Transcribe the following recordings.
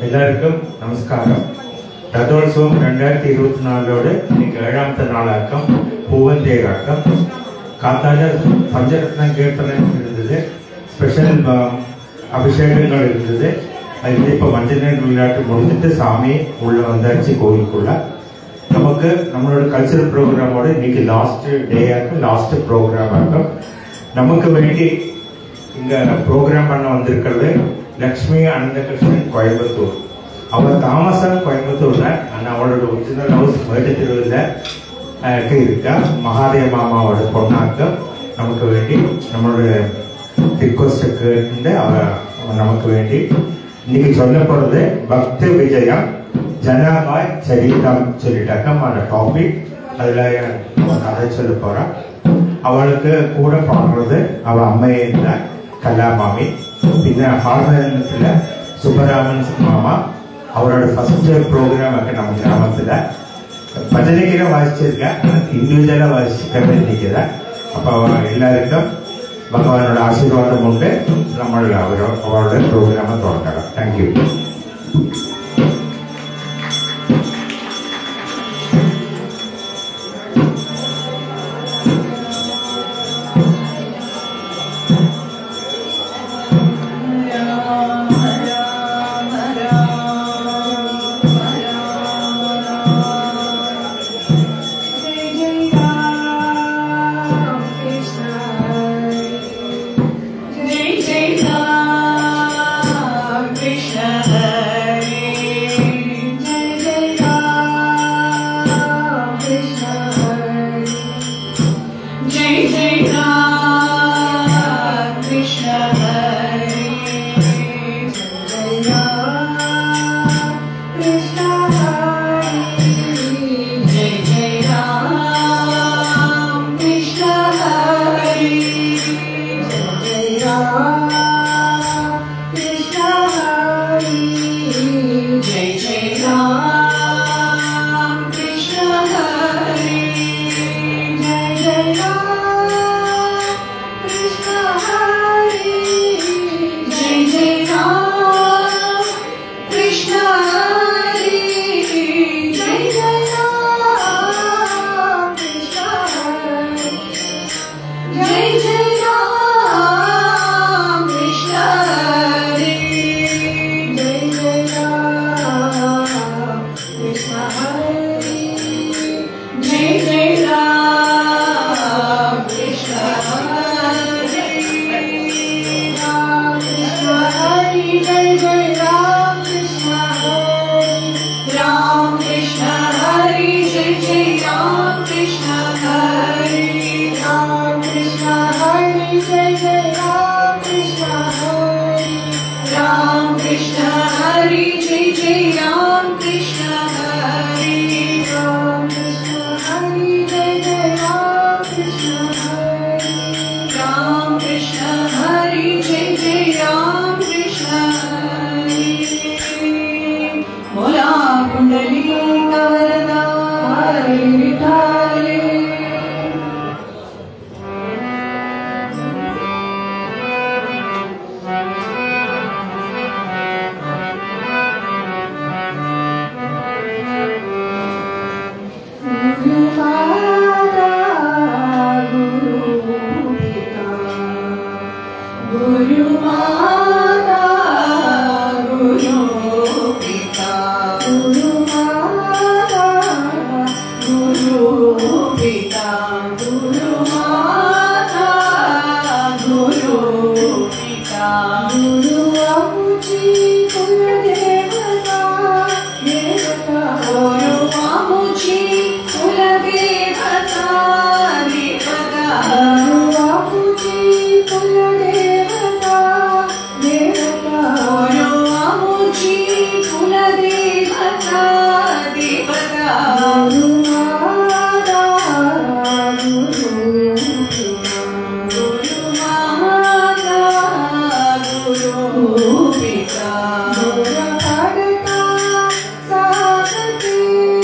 எல்லாருக்கும் நமஸ்காரம் ரதோத்சவம் ரெண்டாயிரத்தி இருபத்தி நாலோடு இன்னைக்கு ஏழாமത്തെ நாளாக்கம் பூவந்தேராக்கம் காத்தால பஞ்சரத்னம் கீர்த்தனம் இருந்தது ஸ்பெஷல் அபிஷேகங்கள் இருந்தது அது இப்போ மஞ்சள் விளையாட்டு முடிஞ்சிட்டு சாமி உள்ள வந்தாச்சு கோவிலுக்குள்ள நமக்கு நம்மளோட கல்ச்சரல் ப்ரோக்ராமோட இன்னைக்கு லாஸ்ட் டே ஆகும் லாஸ்ட் ப்ரோக்ராம் ஆகும் நமக்கு வேண்டி இங்க ப்ரோக்ராம் பண்ண வந்திருக்கிறது லக்ஷ்மி அனந்தகிருஷ்ணன் கோயம்புத்தூர் அவள் தாமசம் கோயம்புத்தூர்ல ஆனா அவளோட ஒரிஜினல் ஹவுஸ் மேட்டு திருவிழ இருக்கா மகாதேவ மாமாவோட பொண்ணாக்க நமக்கு வேண்டி நம்மளோட ரிக்வஸ்டுக்கு அவ நமக்கு வேண்டி இன்னைக்கு சொல்ல போறது பக்த விஜயம் ஜனபாய் சரிதம் சொல்லிட்டாக்க அவனோட டாபிக் அதுல அவ கதை சொல்ல போறான் அவளுக்கு கூட பாடுறது அவ அம்மையே இருந்தா கல்லாமாமி பின்ன ஹார்மோனியத்துல சுப்பராமன் மாமா அவரோட ஃபர்ஸ்ட் ப்ரோக்ராம் ഒക്കെ நம்ம கிராமத்துல பஜனைக்கிற வாசிச்சிருக்கேன் இண்டிவிஜுவலா வாசிக்க நினைக்கிறேன் அப்ப அவ எல்லாருக்கும் பகவானோட ஆசீர்வாதம் உண்டு നമ്മൾ അവരോ അവരുടെ പ്രോഗ്രാം തുടങ്ങണം thank you Jai Jai Ram, Krishna Hare, Jai Ram, Krishna Hare, Jai Jai Ram, Krishna Hare, Jai Ram, Krishna Hare, Jai Jai Ram, Krishna Hare. Jai Jai Ram, Krishna Hare. Jai Jai Ram, Krishna Hare. Jai Jai Ram, Krishna Hare. Jai Jai Ram, Krishna Hare. Jai Jai Ram, Krishna Hare. Jai Jai Ram, Krishna Hare. Ram Krishna Hare, Jai Jai Ram Krishna Hare. Ram Krishna Hare, Jai Jai Ram Krishna Hare. Ram Krishna Hare, Jai Jai Ram Krishna Hare. Ram Krishna Hare, Jai Jai Ram Krishna Hare. Ram Krishna Hare, Jai Jai Ram Krishna Hare. Ram Krishna Hare, Jai Jai Ram Krishna Hare. Bola Kundali Kavarada Hare Vitale. Guru Mata, Guru Pita. Guru Mata, Guru Pita. Guru Mata, Guru Pita. Guru Mata, Guru Pita. Guru Amuji, Guru Devata, Devata. Guru Amuji, Guru Devata, Devata. Guru Amuji, Guru Devata, Devata. Guru Amuji, Guru Devata, Devata. Guru Mata, Guru Pita. Guru Mata, Guru Pita. Guru Padata, Sakati.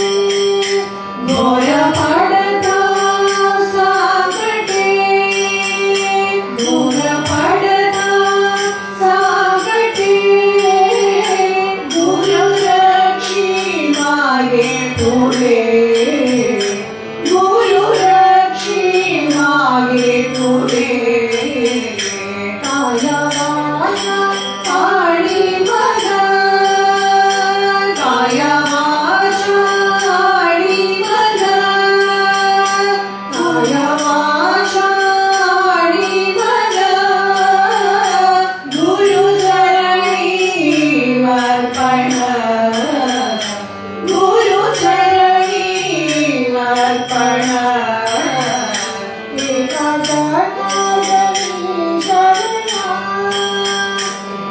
Gora Padata, Sakati. Gora Padata, Sakati. Gora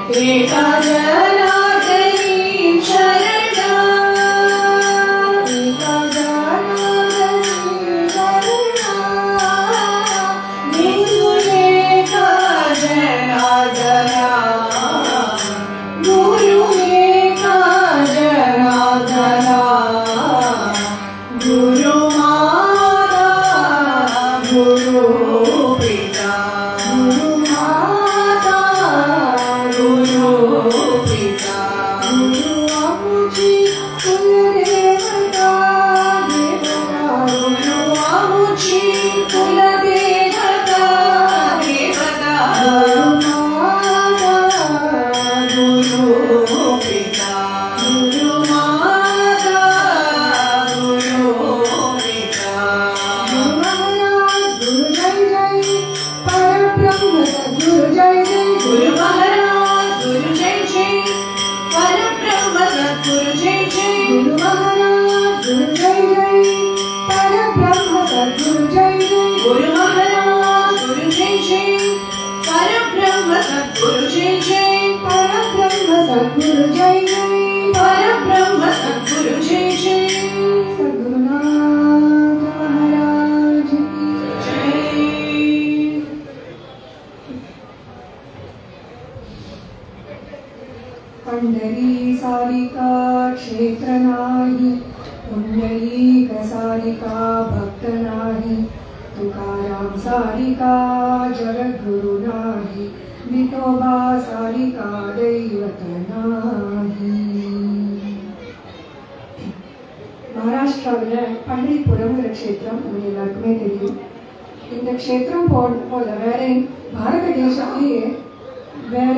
एकाजनागरीं शरणा एकाजनागरीं शरणा गुरुरेखा जनार्दना गुरुरेखा जनार्दना गुरु माता गुरु पिता गुरु माता गुरु पिता गुरु अमुची कुलदेवता देवता गुरु अमुची कुलदेवता देवता गुरु माता गुरु पिता गुरु माता गुरु पिता गुरु महाराज गुरु जय जय परब्रह्म सद्गुरु जय जय गुरु महाराज गुरु जय जय परब्रह्म सद्गुरु जय जय गुरु महाराज गुरु जय जय परब्रह्म सद्गुरु जय जय गुरु महाराज गुरु जय जय परब्रह्म सद्गुरु जय जय परब्रह्म सद्गुरु जय जय परब्रह्म सद्गुरु जय जय सद्गुरुनाथ महाराज की जय पंढरी सारिका क्षेत्र नाही पुंडलीक सारिका भक्त नाही तुकाराम सारिका जगद्गुरु नाही विठोबा सारिका दैवत नाही மகாராஷ்டிராவில் பண்டிரிபுரம்ங்கிற க்ஷேத்திரம் உங்களுக்கு எல்லாருக்குமே தெரியும் இந்த க்ஷேத்திரம் போ போல வேற பாரத தேசத்திலேயே வேற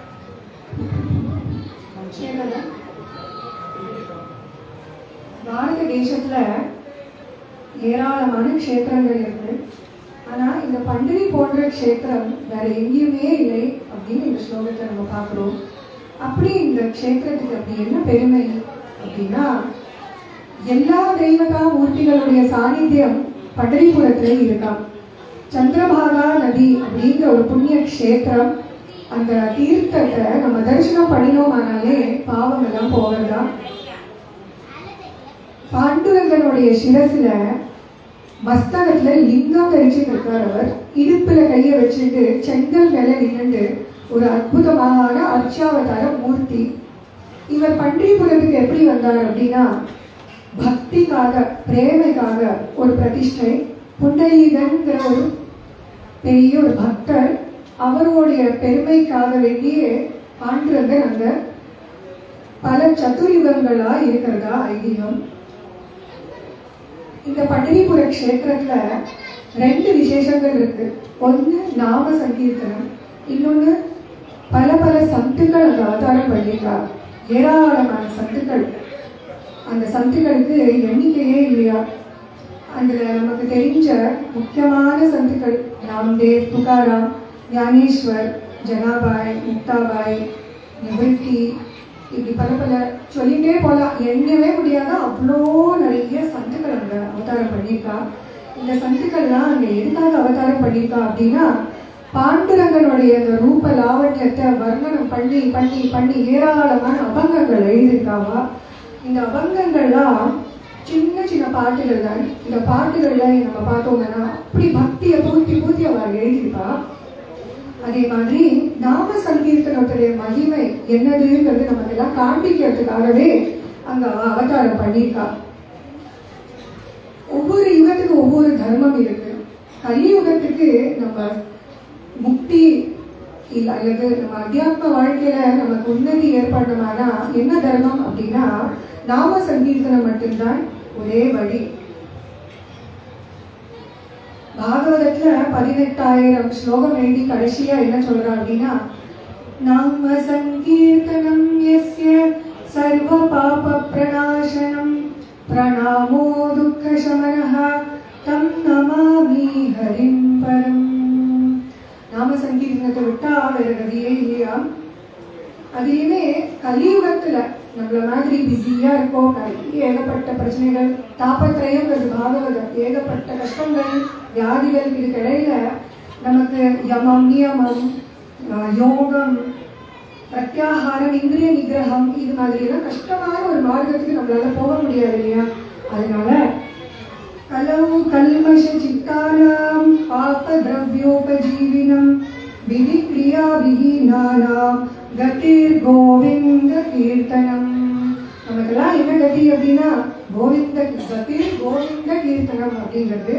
என்னது? பாரத தேசத்துல ஏராளமான க்ஷேத்திரங்கள் இருக்கு ஆனா இந்த பண்டிகை போன்ற க்ஷேத்திரம் வேற எங்கேயுமே இல்லை அப்படின்னு இந்த ஸ்லோகத்தை நம்ம பார்க்குறோம் அப்படி இந்த க்ஷேத்திரத்துக்கு அப்படி என்ன பெருமை அப்படின்னா எல்லா தெய்வதா மூர்த்திகளுடைய சாநித்தியம் பண்டரிபுரத்துல இருக்காம் சந்திரபாகா நதி அப்படிங்கிற ஒரு புண்ணிய க்ஷேத்திரம் அந்த தீர்த்தத்தை நம்ம தரிசனம் பண்ணினோமானாலே பாவம் எல்லாம் போகிறதா பாண்டுரங்கனுடைய சிரசுல மஸ்தகத்துல லிங்கம் தரிச்சுட்டு இருக்கார் அவர் இடுப்புல கைய வச்சுட்டு செங்கல் மேல நின்னுட்டு ஒரு அற்புதமான அர்ச்சாவதார மூர்த்தி இவர் பண்டிரிபுரத்துக்கு எப்படி வந்தார் அப்படின்னா பக்திக்காக பிரேமைக்காக ஒரு பிரதிஷ்டை புண்டரீகன்கிற ஒரு பெரிய ஒரு பக்தர் அவருடைய பெருமைக்காக வேண்டியே பாண்டுரங்கன் அங்க பல சதுர்யுகங்களா இருக்கிறதா ஐதீகம் இந்த பண்டிரிபுர க்ஷேத்திரத்துல ரெண்டு விசேஷங்கள் இருக்கு ஒண்ணு நாம சங்கீர்த்தனம் இன்னொன்னு பல பல சத்துக்கள் அங்க அவதாரம் பண்ணியிருக்காங்க ஏராளமான சத்துக்கள் அந்த சத்துக்களுக்கு எண்ணிக்கையே இல்லையா அதுல நமக்கு தெரிஞ்ச முக்கியமான சந்துக்கள் ராம்தேவ் துகாராம் ஞானேஸ்வர் ஜனாபாய் முக்தாபாய் நிவர்த்தி இப்படி பல பல சொல்லிட்டே போகலாம் எண்ணவே முடியாத அவ்வளோ நிறைய சந்துக்கள் அங்கே அவதாரம் பண்ணியிருக்கா இந்த சந்துக்கள்லாம் அங்கே எதுக்காக அவதாரம் பண்ணியிருக்கா அப்படின்னா பாண்டுரங்கனுடைய அந்த ரூப லாவண்யத்தை வர்ணனம் பண்ணி பண்ணி பண்ணி ஏராளமான அபங்கங்கள் எழுதியிருக்காவா இந்த அபங்கங்கள்லாம் சின்ன சின்ன பாட்டுகள் தான் இந்த பாட்டுகள்ல நம்ம பார்த்தோம்னா அப்படி பக்தியை பூர்த்தி பூர்த்தி அவள் எழுதியிருப்பா அதே மாதிரி நாம சங்கீர்த்தனத்துடைய மகிமை என்னதுங்கிறது நமக்கு எல்லாம் காண்பிக்கிறதுக்காகவே அங்க அவ அவதாரம் பண்ணியிருக்கா ஒவ்வொரு யுகத்துக்கு ஒவ்வொரு தர்மம் இருக்கு கலியுகத்துக்கு நம்ம முக்தி இல்ல அல்லது நம்ம அத்தியாத்ம வாழ்க்கையில நமக்கு உன்னதி ஏற்படணுமானா என்ன தர்மம் அப்படின்னா நாம சங்கீர்த்தனம் மட்டும்தான் ஒரே வழி பாகவதத்துல பதினெட்டாயிரம் ஸ்லோகம் எழுதி கடைசியா என்ன சொல்றா அப்படின்னா நாம சங்கீர்த்தனம் எஸ்ய சர்வ பாப பிரணாசனம் பிரணாமோ துக்க சமனஹ தம் நமாமி ஹரிம் பரம் நாம சங்கீர்த்தனத்தை விட்டா வேற கதியே இல்லையா அதுலயுமே கலியுகத்துல நம்மள மாதிரி பிஸியா இருக்கோம் நிறைய ஏகப்பட்ட பிரச்சனைகள் தாபத்திரயங்கிறது பாகவதம் ஏகப்பட்ட கஷ்டங்கள் வியாதிகள் இதுக்கு இடையில நமக்கு யமம் நியமம் ஆஹ் யோகம் பிரத்யாகாரம் இந்திரிய நிகிரகம் இது மாதிரியெல்லாம் கஷ்டமான ஒரு மார்க்கத்துக்கு நம்மளால போக முடியாது இல்லையா அதனால கலவு கல்மஷ சித்தானாம் பாப திரவியோபஜீவினம் விதி கிரியா விஹீனானாம் கதிர் கோவிந்த கீர்த்தனம் நமக்கெல்லாம் என்ன கதி அப்படின்னா கோவிந்த கதிர் கோவிந்த கீர்த்தனம் அப்படிங்கிறது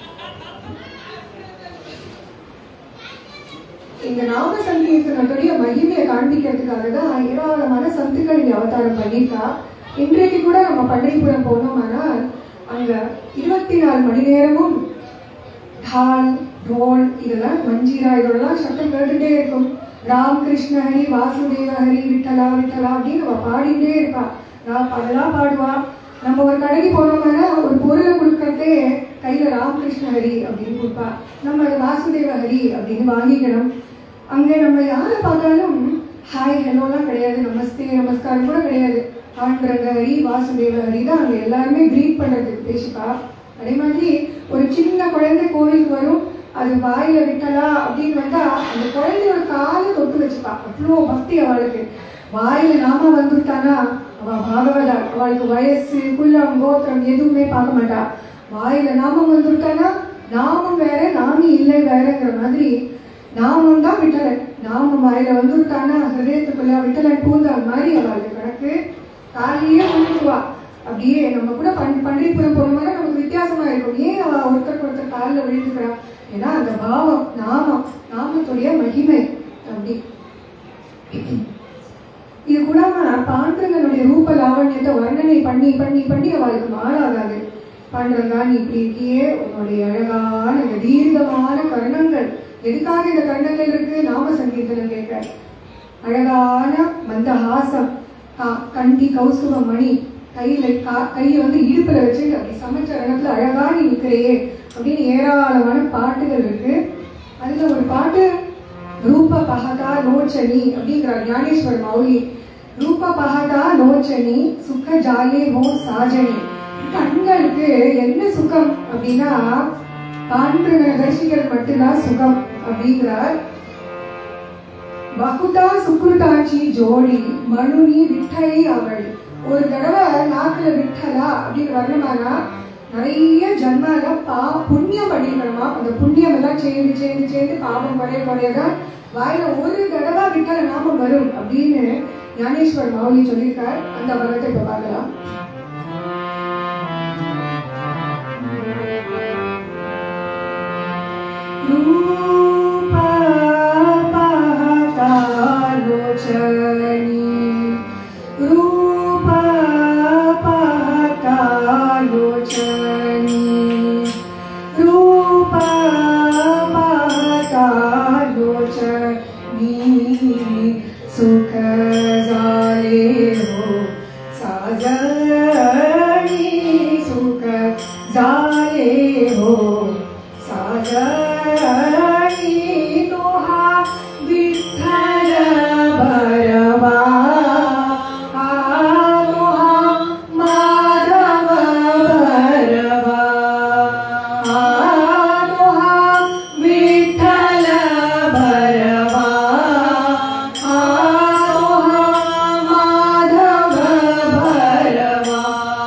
இந்த நாம சங்கீர்த்தனத்துடைய மகிமையை காண்பிக்கிறதுக்காக தான் ஏராளமான சந்துக்கள் இங்க அவதாரம் பண்ணியிருக்கா இன்றைக்கு கூட நம்ம பள்ளிப்புறம் போனோமானால் அங்க இருபத்தி நாலு மணி நேரமும் டால் ரோல் இதெல்லாம் மஞ்சிரா இதெல்லாம் சத்தம் கேட்டுட்டே இருக்கும் ராம் கிருஷ்ண ஹரி வாசுதேவ ஹரி விட்டலா விட்டலா அப்படின்னு அவ பாடிட்டே இருப்பா நான் அதெல்லாம் பாடுவா நம்ம ஒரு கடைக்கு போனோம்னா ஒரு பொருளை கொடுக்கறதே கையில ராமகிருஷ்ண ஹரி அப்படின்னு கொடுப்பா நம்ம அது வாசுதேவ ஹரி அப்படின்னு வாங்கிக்கணும் அங்கே நம்ம யாரை பார்த்தாலும் ஹாய் ஹலோலாம் கிடையாது நமஸ்தே நமஸ்காரம் கூட கிடையாது ஆண்பிரங்க ஹரி வாசுதேவ ஹரி தான் அங்கே எல்லாருமே க்ரீட் பண்ணுறதுக்கு பேசிப்பா அதே மாதிரி ஒரு சின்ன குழந்தை கோவிலுக்கு வரும் அது வாயில விட்டலா அப்படின்னு வந்தா அந்த குழந்தையோட காலை தொட்டு வச்சுப்பா அவ்வளோ பக்தி அவளுக்கு வாயில நாம வந்துட்டானா அவ பாகவதா அவளுக்கு வயசு குல்லம் கோத்திரம் எதுவுமே பார்க்க மாட்டா வாயில நாமம் வந்துட்டானா நாமம் வேற நாமி இல்லை வேறங்கிற மாதிரி நாமம் தான் விட்டலன் நாமம் வாயில வந்துட்டானா ஹிரதயத்துக்குள்ள விட்டலன் பூந்த மாதிரி அவளுக்கு கணக்கு காலையே வந்துடுவா அப்படியே நம்ம கூட பண் பண்டிகைப்புறம் போன மாதிரி நமக்கு வித்தியாசமா இருக்கும் ஏன் அவ ஒருத்தருக்கு ஒருத்தர் காலில் விழுந்துக்கிறா ஏன்னா அந்த பாவம் நாமம் நாமத்துடைய மகிமை அப்படி இது கூடாம பாண்டவனுடைய ரூப லாவண்யத்தை வர்ணனை பண்ணி பண்ணி பண்ணி அவளுக்கு மாறாகாது பாண்டவங்கா நீ இப்படி இருக்கியே உன்னுடைய அழகான இந்த தீர்க்கமான கர்ணங்கள் எதுக்காக இந்த கர்ணங்கள் இருக்கு நாம சங்கீர்த்தனம் கேட்க அழகான மந்தஹாசம் கா- கண்டி கௌசுவ மணி கையில கா- கையை வந்து இடுப்புல வச்சு அப்படி சமைச்ச இடத்துல அழகா நீ நிற்கிறையே அப்படின்னு ஏராளமான பாட்டுகள் இருக்கு அதுல ஒரு பாட்டு ரூப பகதா லோச்சனி அப்படிங்கிறார் ஞானேஸ்வர் மௌலி ரூப பகதா லோச்சனி சுக ஜாலே ஹோ சாஜனி கண்களுக்கு என்ன சுகம் அப்படின்னா பாண்டவனை தரிசிக்கிறது மட்டும்தான் சுகம் அப்படிங்கிறார் பகுதா சுக்ருதாச்சி ஜோடி மனுனி விட்டலை அவள் ஒரு தடவை நாக்குல விட்டலா அப்படின்னு வரணுமானா நிறைய ஜன்மால பா புண்ணியம் பண்ணிருக்கணுமா அந்த புண்ணியம் எல்லாம் சேர்ந்து சேர்ந்து சேர்ந்து பாவம் குறைய குறையதான் வாயில ஒரு தடவை விட்டல நாம வரும் அப்படின்னு ஞானேஸ்வர் மௌலி சொல்லியிருக்கார் அந்த பகத்தை இப்ப பார்க்கலாம் सुख जाले हो साजनी सुख जाले हो साजनी तोहा विठ्ठल भरवा आ तोहा माधव भरवा आ तोहा विठ्ठल भरवा आ तोहा माधव भरवा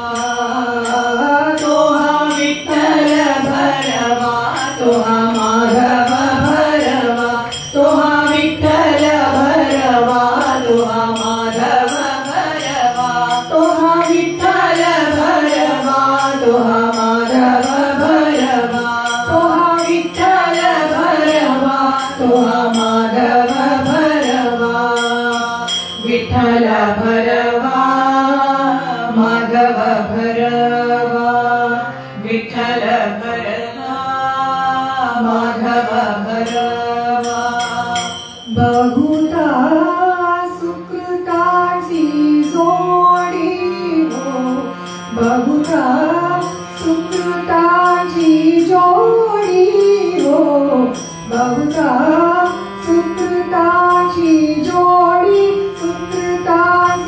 तोहा विठ्ठल भरवा तोहा माधव भरवा तोहा विठ्ठल भरवा तोहा माधव भरवा तोहा विठ्ठल भरवा तोहा माधव भरवा तोहा विठ्ठल भरवा तोहा माधव भरवा विठ्ठल भरवा माधव भरवा विठ्ठल भरवा माधव भरवा बहुता सुकृताची जोडी हो बहुता सुकृताची जोडी हो बहुता सुकृताची जोडी सुकृताची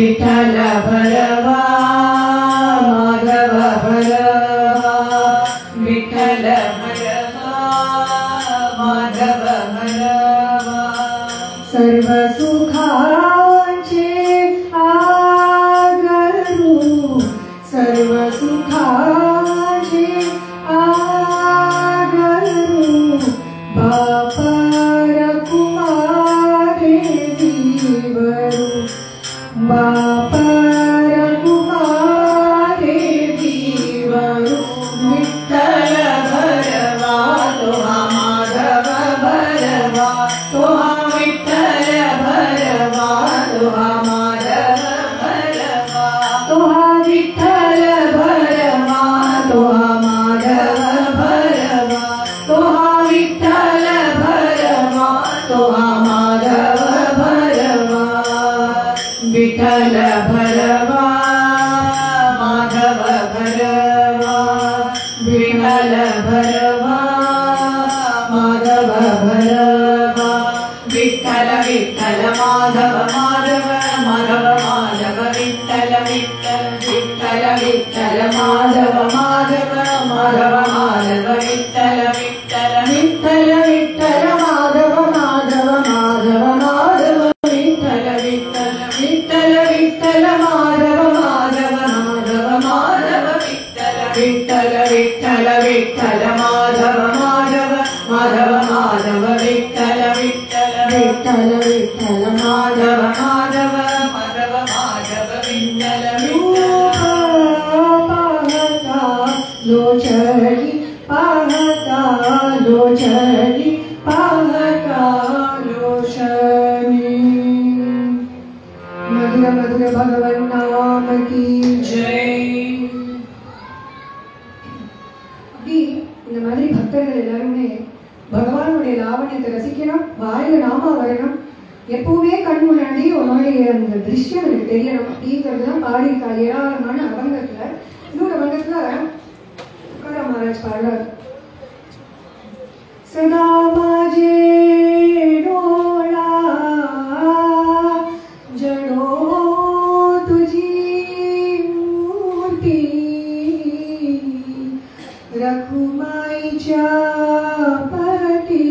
विठ्ठल भरवा माधव भरवा विठ्ठल भरवा माधव भरवा सर्व सुखाचे आगरू सर्व सुखाचे आगरू बापर कुमारे जीवरू बापर कुमारे जीवरू विठ्ठल भरवा तोहा माधव भरवा तोहा विठ्ठल भरवा तोहा माधव भरवा तोहा विठ्ठल भरवा तोहा माधव भरवा तोहा विठ्ठल भरवा तोहा माधव भरवा विठ्ठल भरवा माधव भरवा विठ्ठल भरवा माधव भरवा विठ्ठल विठ्ठल माधव माधव माधव माधव विठ्ठल विठ्ठल विठ्ठल विठ्ठल माधव माधव माधव माधव विठ्ठल विठ्ठल विठ्ठल विठ्ठल माधव माधव माधव माधव विठ्ठल विठ्ठल विठ्ठल विठ्ठल माधव माधव माधव माधव विठ्ठल विठ्ठल विठ्ठल विठ्ठल माधव माधव माधव माधव विठ्ठल विठ्ठल विठ्ठल विठ्ठल माधव माधव माधव माधव विठ्ठल पाहता लोचली पाहता लोचली पाहता लोचनी मधुर मधुर भगवन नाम की जय அப்படி இந்த மாதிரி பக்தர்கள் எல்லாருமே பகவானுடைய லாவணியத்தை ரசிக்கணும் வாயில நாம வரணும் எப்பவுமே கண் முன்னாடி உன்னுடைய அந்த திருஷ்யம் எனக்கு தெரியணும் அப்படிங்கிறது தான் பாடியிருக்காரு ஏராளமான அபங்கத்துல இன்னொரு அபங்கத்துல துக்காராம் மகாராஜ் பாடுறார் सदा माझे डोळा जडो तुझी मूर्ती रखुमाईच्या पटी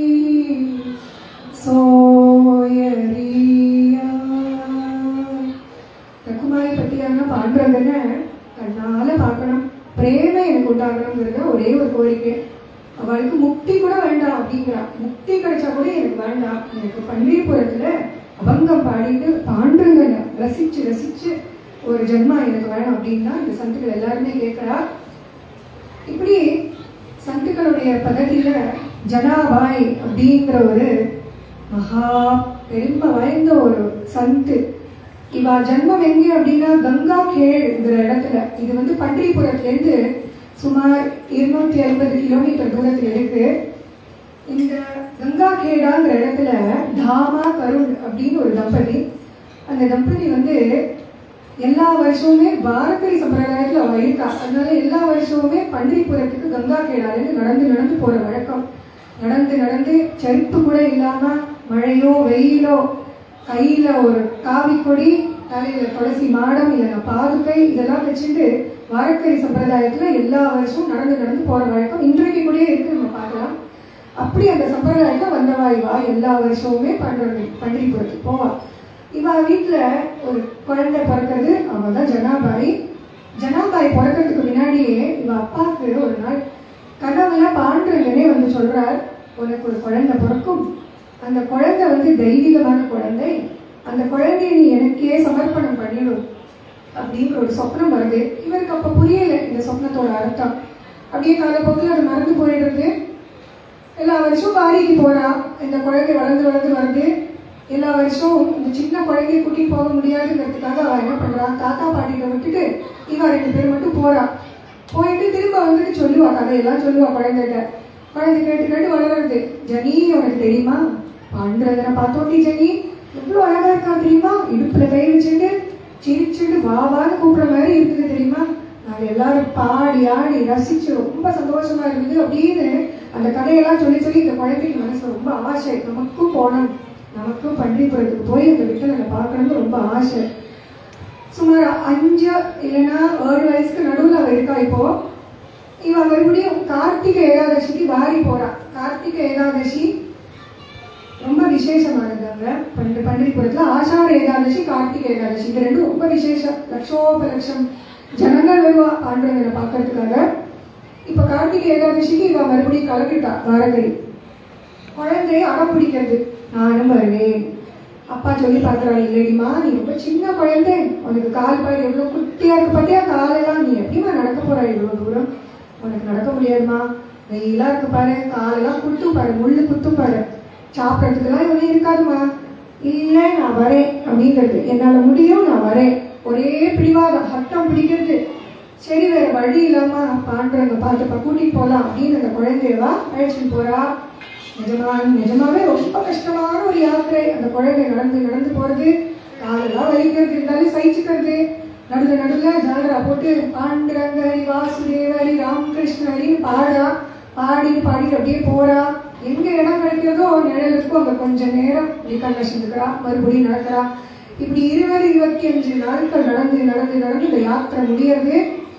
சோயரியா ரகுமாரி பட்டியான பாண்டுறங்கன்னு கண்ணால பார்க்கணும் பிரேமை எனக்கு உண்டாகணுங்கிறது ஒரே ஒரு கோரிக்கை அவளுக்கு முக்தி கூட வேண்டாம் அப்படிங்கிறா முக்தி கிடைச்சா கூட எனக்கு வேண்டாம் எனக்கு பன்னியபுரத்துல அபங்கம் பாடிட்டு பாண்டுறங்கனை ரசிச்சு ரசிச்சு ஒரு ஜென்மா எனக்கு வேணும் அப்படின்னா இந்த சந்துக்கள் எல்லாருமே கேட்கிறா இப்படி சந்துக்களுடைய பதத்தில ஜனாபாய் அப்படிங்கிற ஒரு மகா பெருமை வாய்ந்த ஒரு சந்து இவா ஜன்மம் எங்கே அப்படின்னா கங்கா கேள்ங்கிற இடத்துல இது வந்து பன்றிபுரத்துலேருந்து சுமார் இருநூத்தி ஐம்பது கிலோமீட்டர் தூரத்தில் இருக்கு இந்த கங்கா கேடாங்கிற இடத்துல தாமா கருண் அப்படின்னு ஒரு தம்பதி அந்த தம்பதி வந்து எல்லா வருஷமுமே பாரதிய சம்பிரதாயத்துல அவ இருக்கா அதனால எல்லா வருஷமுமே பன்றிபுரத்துக்கு கங்கா கேடாலேருந்து நடந்து நடந்து போற வழக்கம் நடந்து நடந்து செருப்பு கூட இல்லாம மழையோ வெயிலோ கையில ஒரு காவி கொடி தலையில துளசி மாடம் இல்லைன்னா பாதுகை இதெல்லாம் வச்சுட்டு வாரக்கறி சம்பிரதாயத்துல எல்லா வருஷமும் நடந்து நடந்து போற வழக்கம் இன்றைக்கு கூட இருக்கு நம்ம பார்க்கலாம் அப்படி அந்த சம்பிரதாயத்தை வந்தவா இவா எல்லா வருஷமுமே பண்றது பண்டிகைப்புறத்துக்கு போவா இவா வீட்டுல ஒரு குழந்தை பிறக்கிறது அவ தான் ஜனாபாய் ஜனாபாய் பிறக்கிறதுக்கு முன்னாடியே இவ அப்பாவுக்கு ஒரு நாள் கனவுல பாண்டுரங்கனே வந்து சொல்றார் உனக்கு ஒரு குழந்தை பிறக்கும் அந்த குழந்தை வந்து தெய்வீகமான குழந்தை அந்த குழந்தையை நீ எனக்கே சமர்ப்பணம் பண்ணிடும் அப்படிங்கிற ஒரு சொப்னம் வருது இவருக்கு அப்ப புரியல இந்த சொப்னத்தோட அர்த்தம் அப்படியே காலப்போக்கில் அது மறந்து போயிடுறது எல்லா வருஷம் பாரிக்கு போறா இந்த குழந்தை வளர்ந்து வளர்ந்து வருது எல்லா வருஷம் இந்த சின்ன குழந்தைய கூட்டிட்டு போக முடியாதுங்கிறதுக்காக அவ என்ன பண்றா தாத்தா பாட்டிகிட்ட விட்டுட்டு இவ ரெண்டு பேர் மட்டும் போறா போயிட்டு திரும்ப வந்துட்டு சொல்லுவா கதையெல்லாம் சொல்லுவா குழந்தைகிட்ட குழந்தை கேட்டு கேட்டு வளருது ஜனி உனக்கு தெரியுமா பாண்டுறதனை பார்த்தோட்டி ஜனி எவ்வளவு அழகா இருக்கா தெரியுமா இடுப்புல கை வச்சுட்டு சிரிச்சுட்டு வா வான்னு கூப்பிடுற மாதிரி இருக்குது தெரியுமா நாங்க எல்லாரும் பாடி ஆடி ரசிச்சு ரொம்ப சந்தோஷமா இருந்தது அப்படின்னு அந்த கதையெல்லாம் சொல்லி சொல்லி இந்த குழந்தைக்கு மனசுல ரொம்ப ஆசை நமக்கும் போகணும் நமக்கும் பள்ளிப்புறத்துக்கு போய் அந்த விட்டலனை பார்க்கணும்னு ரொம்ப ஆசை சுமார் அஞ்சு இல்லைன்னா ஏழு வயசுக்கு நடுவில் அவள் இருக்கா இப்போ இவ மறுபடியும் கார்த்திகை ஏகாதசிக்கு வாரி போறா கார்த்திகை ஏகாதசி ரொம்ப விசேஷமானது அங்க பண்டு பண்டிகைபுரத்துல ஆஷாட ஏகாதசி கார்த்திகை ஏகாதசி இது ரெண்டும் ரொம்ப விசேஷம் லட்சோபலட்சம் ஜனங்கள் வருவா பாண்டவங்களை பார்க்கறதுக்காக இப்ப கார்த்திகை ஏகாதசிக்கு இவ மறுபடியும் கலக்கிட்டா வாரக்கடி குழந்தை அடம் பிடிக்கிறது நானும் வருவேன் அப்பா சொல்லி பார்க்கறாரு இல்லடிமா நீ ரொம்ப சின்ன குழந்தை உனக்கு கால் பாரு எவ்வளவு குட்டியா இருக்கு பார்த்தியா காலெல்லாம் நீ எப்படிமா நடக்க போற இவ்வளவு தூரம் உனக்கு நடக்க முடியாதுமா வெயிலா இருக்கு பாரு காலெல்லாம் குத்தும் பாரு முள்ளு குத்தும் பாரு சாப்பிட்றதுக்கெல்லாம் இவனே இருக்காதுமா இல்ல நான் வரேன் அப்படிங்கிறது என்னால முடியும் நான் வரேன் ஒரே பிடிவாதம் ஹட்டம் பிடிக்கிறது சரி வேற வழி இல்லாம பாண்டுறங்க பார்த்துப்பா கூட்டிட்டு போலாம் அப்படின்னு அந்த குழந்தையவா அழைச்சிட்டு போறா நிஜமா நிஜமாவே ரொம்ப கஷ்டமான ஒரு யாத்திரை அந்த குழந்தை நடந்து நடந்து போறது காலெல்லாம் வலிக்கிறது இருந்தாலும் சகிச்சுக்கிறது நடுல நடுல ஜாலரா போட்டு பாண்டுரங்க ஹரி வாசுதேவ ஹரி ராமகிருஷ்ண ஹரின்னு பாடுறா பாடின்னு பாடிட்டு அப்படியே போறா எங்க இடம் கிடைக்கிறதோ நிழல் இருக்கோ அங்க கொஞ்ச நேரம் இப்படி கண்ணை செஞ்சுக்கிறா மறுபடியும் நடக்கிறா இப்படி இருபது இருபத்தி அஞ்சு நாட்கள் நடந்து நடந்து நடந்து இந்த யாத்திரை முடியறது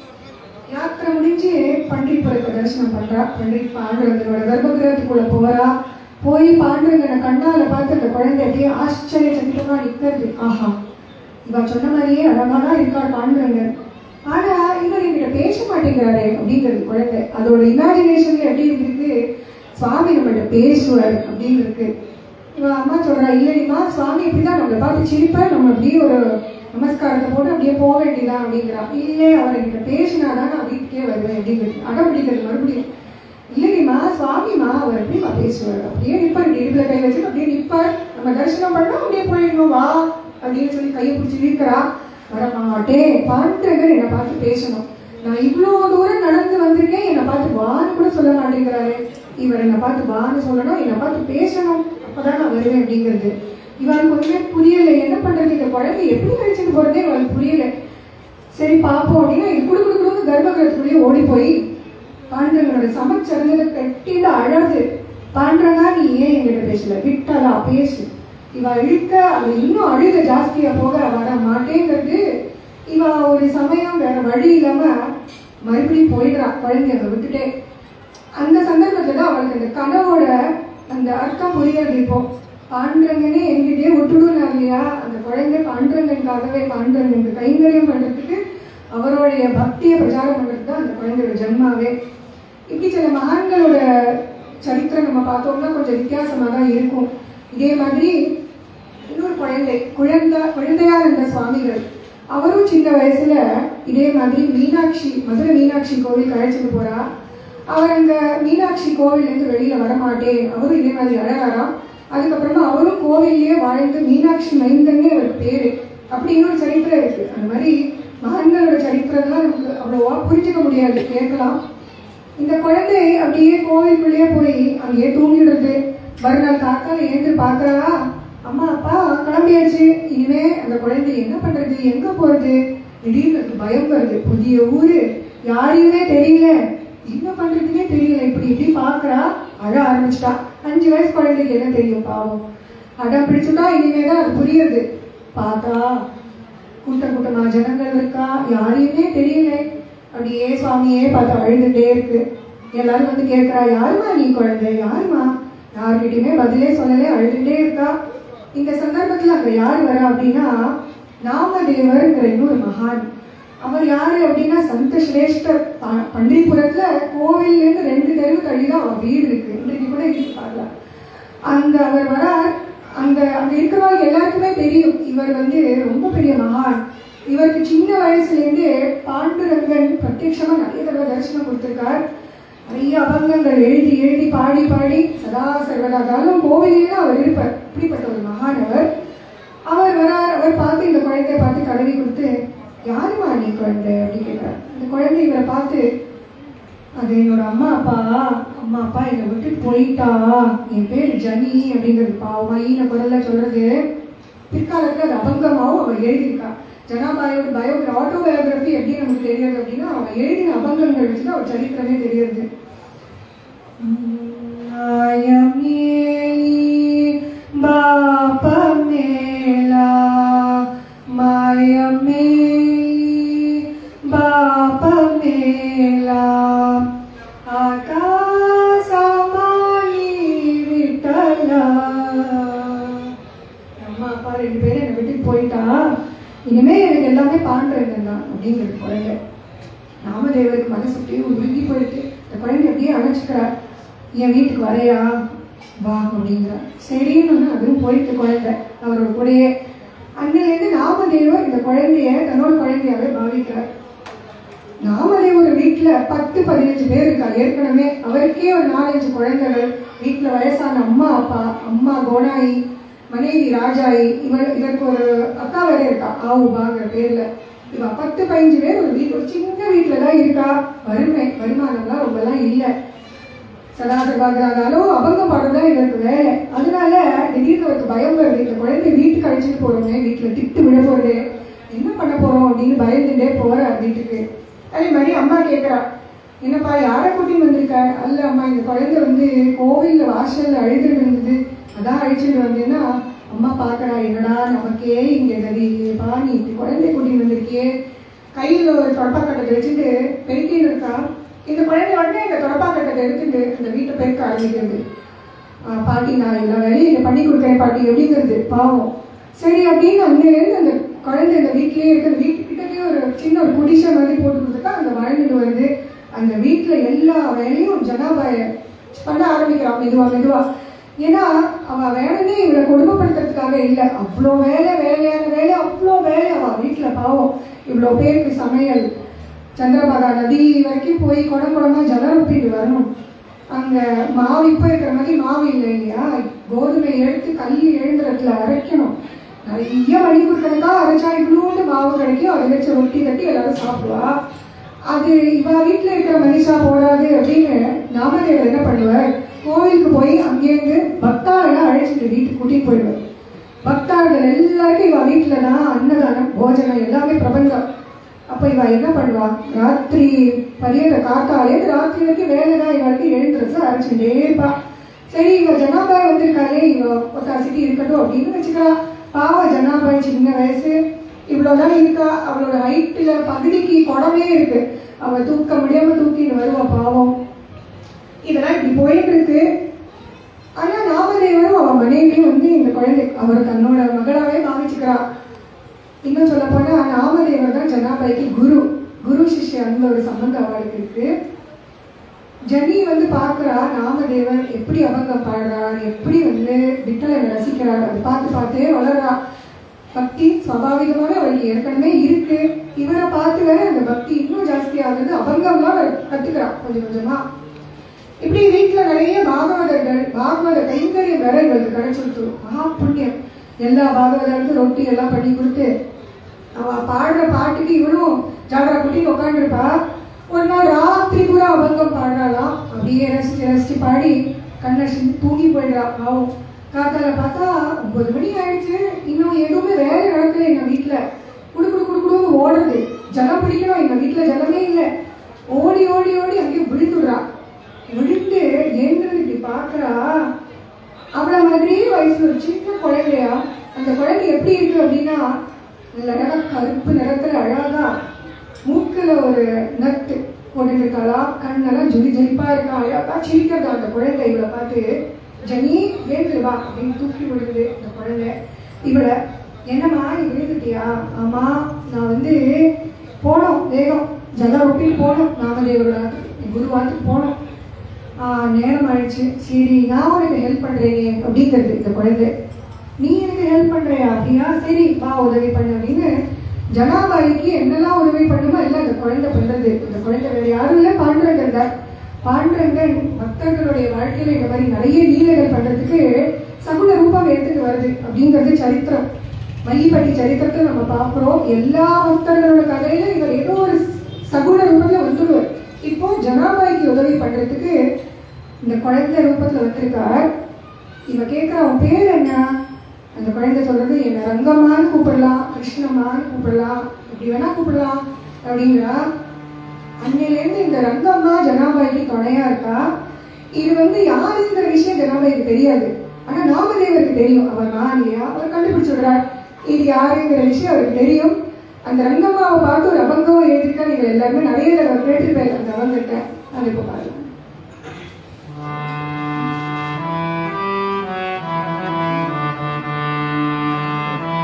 யாத்திரை முடிஞ்சு பண்டிகைப்புறத்தை தரிசனம் பண்றா பண்டிகை பாண்டுரங்கனோட கர்ப்பகிரகத்துக்குள்ள போறா போய் பாண்டுரங்கனை கண்ணால பார்த்து அந்த குழந்தை அப்படியே ஆச்சரிய சக்கிட்டமா நிக்கிறது ஆஹா இவ சொன்ன மாதிரியே அழகானா இருக்கார் பாண்டுரங்கன் ஆனா இவர் என்கிட்ட பேச மாட்டேங்கிறாரே அப்படிங்கிறது குழந்தை அதோட இமேஜினேஷன்ல எப்படி இருக்கு சுவாமி நம்மகிட்ட பேசுவார் அப்படின்னு இருக்கு இவ அம்மா சொல்றா இல்லைம்மா சுவாமி இப்படிதான் நம்மளை பார்த்து சிரிப்பார் நம்ம அப்படியே ஒரு நமஸ்காரத்தை போட்டு அப்படியே போக வேண்டியதான் அப்படிங்கிறா இல்லை அவர் என்கிட்ட பேசினாதான் நான் வீட்டுக்கே வருவேன் அப்படிங்கிறது அடம் பிடிக்கிறது மறுபடியும் இல்லைம்மா சுவாமிமா அவர் எப்படிமா பேசுவார் அப்படியே நிப்பார் இப்படி இடுப்புல கை வச்சுட்டு அப்படியே நிப்பார் நம்ம தரிசனம் பண்ணா அப்படியே போயிடணும் வா அப்படின்னு சொல்லி கையை பிடிச்சி இழுக்கிறா வரமாட்டே பாண்டகர் என்னை பார்த்து பேசணும் நான் இவ்வளோ தூரம் நடந்து வந்திருக்கேன் என்னை பார்த்து வான்னு கூட சொல்ல மாட்டேங்கிறாரு இவர் என்னை பார்த்து வான்னு சொல்லணும் என்னை பார்த்து பேசணும் அப்பதான் நான் வருவேன் அப்படிங்கிறது இவனுக்கு ஒண்ணுமே புரியல என்ன பண்றது இந்த குழந்தை எப்படி கழிச்சுட்டு போறதே இவனுக்கு புரியல சரி பாப்போம் அப்படின்னா இது குடு குடு குடுன்னு கர்ப்பகிரகத்துக்குள்ளேயே ஓடி போய் பாண்டவனோட சமைச்சிருந்ததை கட்டிட்டு அழகு பாண்டவனா நீ ஏன் என்கிட்ட பேசல விட்டாளா பேசு இவ இழுக்க அவ இன்னும் அழுக ஜாஸ்தியா போக வர மாட்டேங்கிறது இவ ஒரு சமயம் வேற வழி இல்லாம மறுபடியும் போயிடுறா குழந்தைய அங்க விட்டுட்டே அந்த சந்தர்ப்பத்துல தான் அவளுக்கு அந்த கனவோட அந்த அர்த்தம் புரியாது இப்போ பாண்டரங்கனே எங்கிட்டே விட்டுடுனார் இல்லையா அந்த குழந்தை பாண்டரங்கனுக்காகவே பாண்டரங்கனுக்கு கைங்கரியம் பண்றதுக்கு அவருடைய பக்தியை பிரச்சாரம் பண்றதுக்கு தான் அந்த குழந்தையோட ஜென்மாவே இப்படி சில மகான்களோட சரித்திரம் நம்ம பார்த்தோம்னா கொஞ்சம் வித்தியாசமா தான் இருக்கும் இதே மாதிரி இன்னொரு குழந்தை குழந்தை குழந்தையா இருந்த சுவாமிகள் அவரும் சின்ன வயசுல இதே மாதிரி மீனாட்சி மதுரை மீனாட்சி கோவில் அழைச்சிட்டு போறா அவர் அங்க மீனாட்சி கோவில்ல இருந்து வெளியில வரமாட்டேன் அவரும் இதே மாதிரி அழகாராம் அதுக்கப்புறமா அவரும் கோவில்லயே வாழ்ந்து மீனாட்சி மைந்தன்னே அவருக்கு பேரு அப்படி இன்னொரு சரித்திரம் இருக்கு அந்த மாதிரி மகான்களோட சரித்திரம்லாம் நமக்கு அவ்வளோவா புரிஞ்சுக்க முடியாது கேட்கலாம் இந்த குழந்தை அப்படியே கோவிலுக்குள்ளேயே போய் அங்கேயே தூங்கிடுறது மறுநாள் காத்தால ஏந்து பார்க்கறா அம்மா அப்பா கிளம்பியாச்சு இனிமே அந்த குழந்தை என்ன பண்றது எங்க போறது திடீர்னு அதுக்கு பயம் வருது புதிய ஊரு யாரையுமே தெரியல என்ன பண்றதுன்னே தெரியல இப்படி இப்படி பாக்குறா அழ ஆரம்பிச்சிட்டா அஞ்சு வயசு குழந்தைக்கு என்ன தெரியும் பாவம் அடம் பிடிச்சுட்டா இனிமேதான் அது புரியுது பார்த்தா கூட்டம் கூட்டமா ஜனங்கள் இருக்கா யாரையுமே தெரியல அப்படியே சுவாமியே பார்த்து அழுதுட்டே இருக்கு எல்லாரும் வந்து கேட்கறா யாருமா நீ குழந்தை யாருமா யார்கிட்டயுமே பதிலே சொல்லலே அழுதுட்டே இருக்கா இந்த சந்தர்ப்பத்துல அங்க யார் வரா அப்படின்னா நாமதேவர்ங்கிற இன்னொரு மகான் அவர் யாரு அப்படின்னா சந்த சிரேஷ்டர் ப- பண்டிகைபுரத்துல கோவில்ல இருந்து ரெண்டு தெருவு தள்ளி தான் அவர் வீடு இருக்கு இன்றைக்கு கூட இருக்கு பார்க்கலாம் அங்க அவர் வரார் அங்க அங்க இருக்கிறவங்க எல்லாருக்குமே தெரியும் இவர் வந்து ரொம்ப பெரிய மகான் இவருக்கு சின்ன வயசுல இருந்தே பாண்டுரங்கன் பிரத்யட்சமா நிறைய தடவை தரிசனம் கொடுத்திருக்கார் நிறைய அபங்கங்கள் எழுதி எழுதி பாடி பாடி சதா சர்வதா காலம் கோவிலே தான் அவர் இருப்பார் இப்படிப்பட்ட ஒரு மகான் அவர் அவர் வரார் அவர் பார்த்து இந்த குழந்தைய பார்த்து தடவி கொடுத்து யாருமா நீ குழந்தை அப்படின்னு கேட்கிறார் இந்த குழந்தை இவரை பார்த்து அது என்னோட அம்மா அப்பா அம்மா அப்பா என்னை விட்டுட்டு போயிட்டா என் பேர் ஜனி அப்படிங்கிறது பாவமா ஈன குரல்ல சொல்றது பிற்காலத்துல அது அபங்கமாவும் அவ எழுதியிருக்கா ஜனாபாயோட பயோகிர ஆட்டோபயோகிராஃபி எப்படி நமக்கு தெரியுது அப்படின்னா அவ எழுதின அபங்கங்கள் வச்சு தான் அவ சரித்திரமே தெரியுது மாயமே பாபமேலா மாயமே அவ ரெண்டு பேரும் என்னை விட்டுட்டு போயிட்டா இனிமே எனக்கு எல்லாமே பாண்டுறேன் தான் அப்படிங்கிறது குழந்தை ராமதேவருக்கு மனசு அப்படியே உருகி போயிட்டு இந்த குழந்தை அப்படியே அணைச்சிக்கிறார் என் வீட்டுக்கு வரையா வா அப்படிங்கிறா சரின்னு ஒண்ணு அதுவும் போயிட்டு குழந்தை அவரோட கூடயே அன்னிலேருந்து நாமதேவர் இந்த குழந்தைய தன்னோட குழந்தையாவே பாவிக்கிறார் நாமதேவர் வீட்டுல பத்து பதினஞ்சு பேர் இருக்கா ஏற்கனவே அவருக்கே ஒரு நாலஞ்சு குழந்தைகள் வீட்டுல வயசான அம்மா அப்பா அம்மா கோனாயி மனைவி ராஜாயி இவர் இதற்கு ஒரு அக்கா வேற இருக்கா ஆவுபாங்கிற பேர்ல இவ பத்து பதினஞ்சு பேர் ஒரு வீட்டு ஒரு சின்ன வீட்டுல தான் இருக்கா வறுமை வருமானம்லாம் ரொம்பலாம் இல்லை சதாசிவாகிறாலும் அபங்க பாடம் தான் இவருக்கு வேலை அதனால திடீர்னு அவருக்கு பயம் வருது இந்த குழந்தை வீட்டுக்கு அழைச்சிட்டு போறோமே வீட்டுல திட்டு விழ போறது என்ன பண்ண போறோம் அப்படின்னு பயந்துட்டே போற வீட்டுக்கு அதே மாதிரி அம்மா கேட்கறா என்னப்பா யாரை கூட்டின்னு வந்திருக்க அல்ல அம்மா இந்த குழந்தை வந்து கோவில்ல வாசல்ல அழுதுட்டு இருந்தது அதான் அழைச்சிட்டு வந்தேன்னா அம்மா பாக்கறா என்னடா நமக்கே இங்க கதி இல்லையேப்பா நீ இப்படி குழந்தை கூட்டின்னு வந்திருக்கியே கையில ஒரு தொடப்பாக்கட்டை வச்சுட்டு பெருக்கின்னு இருக்கா இந்த குழந்தை உடனே இந்த தொடப்பாக்கட்டை எடுத்துட்டு இந்த வீட்டை பெருக்க ஆரம்பிக்கிறது ஆஹ் பாட்டி நான் எல்லா வேலையும் இங்க பண்ணி கொடுக்குறேன் பாட்டி எப்படிங்கிறது பாவம் சரி அப்படின்னு அன்னையிலேருந்து அந்த குழந்தை இந்த வீட்லயே இருக்கு அந்த வீட்டுக்கிட்டே ஒரு சின்ன ஒரு குடிசை மாதிரி போட்டு கொடுத்துட்டா அந்த வளர்ந்துட்டு வருது அந்த வீட்டுல எல்லா வேலையும் ஜனாபாய பண்ண ஆரம்பிக்கிறான் மெதுவா மெதுவா ஏன்னா அவ வேணும்னே இவளை கொடுமைப்படுத்துறதுக்காக இல்லை அவ்வளோ வேலை வேலையான வேலை அவ்வளோ வேலை அவ வீட்டுல பாவம் இவ்வளோ பேருக்கு சமையல் சந்திரபாகா நதி வரைக்கும் போய் குடம் குடமா ஜலம் ஒப்பிட்டு வரணும் அங்க மாவு இப்ப இருக்கிற மாதிரி மாவு இல்லை இல்லையா கோதுமை எடுத்து கல்லி எழுந்துறதுல அரைக்கணும் நிறைய மணிக்கூர் அரைச்சா இவ்வளோண்டு மாவு கிடைக்கும் அதை வச்சு ரொட்டி கட்டி எல்லாரும் சாப்பிடுவா அது இவ வீட்டுல இருக்கிற மனிஷா போடாது அப்படின்னு நாமதேவர் என்ன பண்ணுவார் கோவிலுக்கு போய் அங்கேருந்து பக்தாளை அழைச்சிட்டு வீட்டுக்கு கூட்டிட்டு போயிடுவார் பக்தார்கள் எல்லாருக்கும் இவ வீட்டுல தான் அன்னதானம் போஜனம் எல்லாமே பிரபஞ்சம் அப்ப இவ என்ன பண்ணுவா ராத்திரி பரியத காத்தாலே ராத்திரி வரைக்கும் வேலை தான் இவளுக்கு எழுந்துருச்சு அரைச்சுட்டே இருப்பா சரி இவ ஜனாபாய் வந்திருக்காளே இவ ஒத்தாசிட்டி இருக்கட்டும் அப்படின்னு வச்சுக்கிறா பாவ ஜனாபாய் சின்ன வயசு இவ்வளவுதான் இருக்கா அவளோட ஹைட்ல பகுதிக்கு குடமே இருக்கு அவ தூக்க முடியாம தூக்கிட்டு வருவா பாவம் இதெல்லாம் இப்படி போயிட்டு இருக்கு ஆனா நாமதேவரும் அவன் மனைவியும் வந்து இந்த குழந்தை அவர் தன்னோட மகளாவே பாவிச்சுக்கிறா இன்னும் சொல்ல போனா நாமதேவர் தான் ஜனாபாய்க்கு குரு குரு சிஷ்ய அந்த ஒரு சம்பந்தம் அவளுக்கு இருக்கு ஜனி வந்து பார்க்கறா நாமதேவர் எப்படி அவங்க பாடுறார் எப்படி வந்து விட்டலனை ரசிக்கிறார் அதை பார்த்து பார்த்தே வளர்றா பக்தி சுவாபாவிகமாவே அவளுக்கு ஏற்கனவே இருக்கு இவரை பார்த்து வேற அந்த பக்தி இன்னும் ஜாஸ்தி ஆகுது அபங்கம்லாம் அவ கத்துக்கிறா கொஞ்சம் கொஞ்சமா இப்படி வீட்டுல நிறைய பாகவதர்கள் பாகவத கைங்கரிய வேற இவளுக்கு கிடைச்சிருக்கு மகா புண்ணியம் எல்லா பாகவதர்களுக்கும் ரொட்டி எல்லாம் பண்ணி கொடுத்து அவ பாடுற பாட்டுக்கு இவனும் ஜாகரா குட்டி உட்காந்துருப்பா ஒரு நாள் ராத்திரி பூரா அபங்கம் பாடுறாளாம் அப்படியே ரசிச்சு ரசிச்சு பாடி கண்ணை சிந்தி தூங்கி போயிடுறா பாவம் காத்தால பார்த்தா ஒன்பது மணி ஆயிடுச்சு இன்னும் எதுவுமே வேலை நடக்கல எங்க வீட்டுல குடு குடு குடு குடுன்னு ஓடுறது ஜலம் பிடிக்கணும் எங்க வீட்டுல ஜலமே இல்லை ஓடி ஓடி ஓடி அங்கேயே விழுந்துடுறா விழுந்து ஏந்திரது இப்படி பார்க்கறா அவள மாதிரியே வயசுல ஒரு சின்ன குழந்தையா அந்த குழந்தை எப்படி இருக்கு அப்படின்னா நல்ல அழகா கருப்பு நிறத்துல அழகா மூக்குல ஒரு நட்டு போட்டுருக்காளா கண்ணெல்லாம் ஜொலி ஜொலிப்பா இருக்கா அழகா சிரிக்கிறதா அந்த குழந்தை இவளை பார்த்து ஜனி ஏந்து வா அப்படின்னு தூக்கி விடுது அந்த குழந்தை இவளை என்னம்மா நீ விழுந்துட்டியா ஆமா நான் வந்து போனோம் வேகம் ஜல ஒப்பிட்டு போனோம் நாமதேவரோட ஆத்துக்கு, குருவாத்துக்கு போனோம் ஆஹ் நேரம் ஆயிடுச்சு சரி நான் உனக்கு ஹெல்ப் பண்றேனே அப்படிங்கிறது இந்த குழந்தை நீ எனக்கு ஹெல்ப் பண்றியா அப்படியா சரி வா உதவி பண்ணு அப்படின்னு ஜனாபாய்க்கு என்னெல்லாம் உதவி பண்ணுமோ எல்லாம் இந்த குழந்தை பண்றது இந்த குழந்தை வேற யாரும் இல்லை பாண்டுரங்கன் தான் பாண்டுரங்கன் பக்தர்களுடைய வாழ்க்கையில இந்த மாதிரி நிறைய லீலைகள் பண்றதுக்கு சகுன ரூபம் எடுத்துட்டு வருது அப்படிங்கிறது சரித்திரம் மல்லிப்பட்டி சரித்திரத்தை நம்ம பார்க்கிறோம் எல்லா பக்தர்களோட கதையில இவர் ஏதோ ஒரு சகுன ரூபத்துல வந்துடுவார் இப்போ ஜனாபாய்க்கு உதவி பண்றதுக்கு இந்த குழந்தை ரூபத்துல வந்திருக்கார் இவ கேட்கிற அவன் பேர் என்ன அந்த குழந்தை சொல்றது என்ன ரங்கம்மான்னு கூப்பிடலாம் கிருஷ்ணம்மான்னு கூப்பிடலாம் இப்படி வேணா கூப்பிடலாம் அப்படிங்கிறா அன்னையிலேருந்து இந்த ரங்கம்மா ஜனாபாய்க்கு துணையா இருக்கா இது வந்து யாருங்கிற விஷயம் ஜனாபாய்க்கு தெரியாது ஆனா நாமதேவருக்கு தெரியும் அவர் நான் இல்லையா அவர் கண்டுபிடிச்சுடுறார் இது யாருங்கிற விஷயம் அவருக்கு தெரியும் அந்த ரங்கம்மாவை பார்த்து ஒரு அபங்கம் எழுதிருக்கா நீங்க எல்லாருமே நிறைய தடவை கேட்டிருப்பேன் அந்த அவங்கிட்ட அது இப்போ பாருங்க ॐ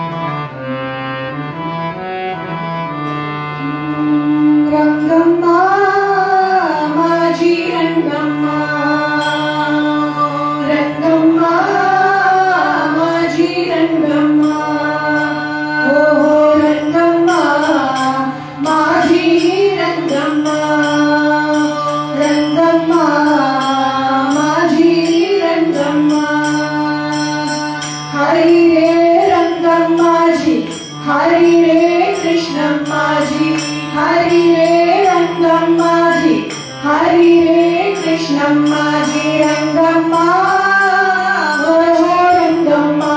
हरि रे रंगम्मा जी हरि रे कृष्णम्मा जी हरि रे रंगम्मा जी हरि रे कृष्णम्मा जी रंगम्मा ओ रंगम्मा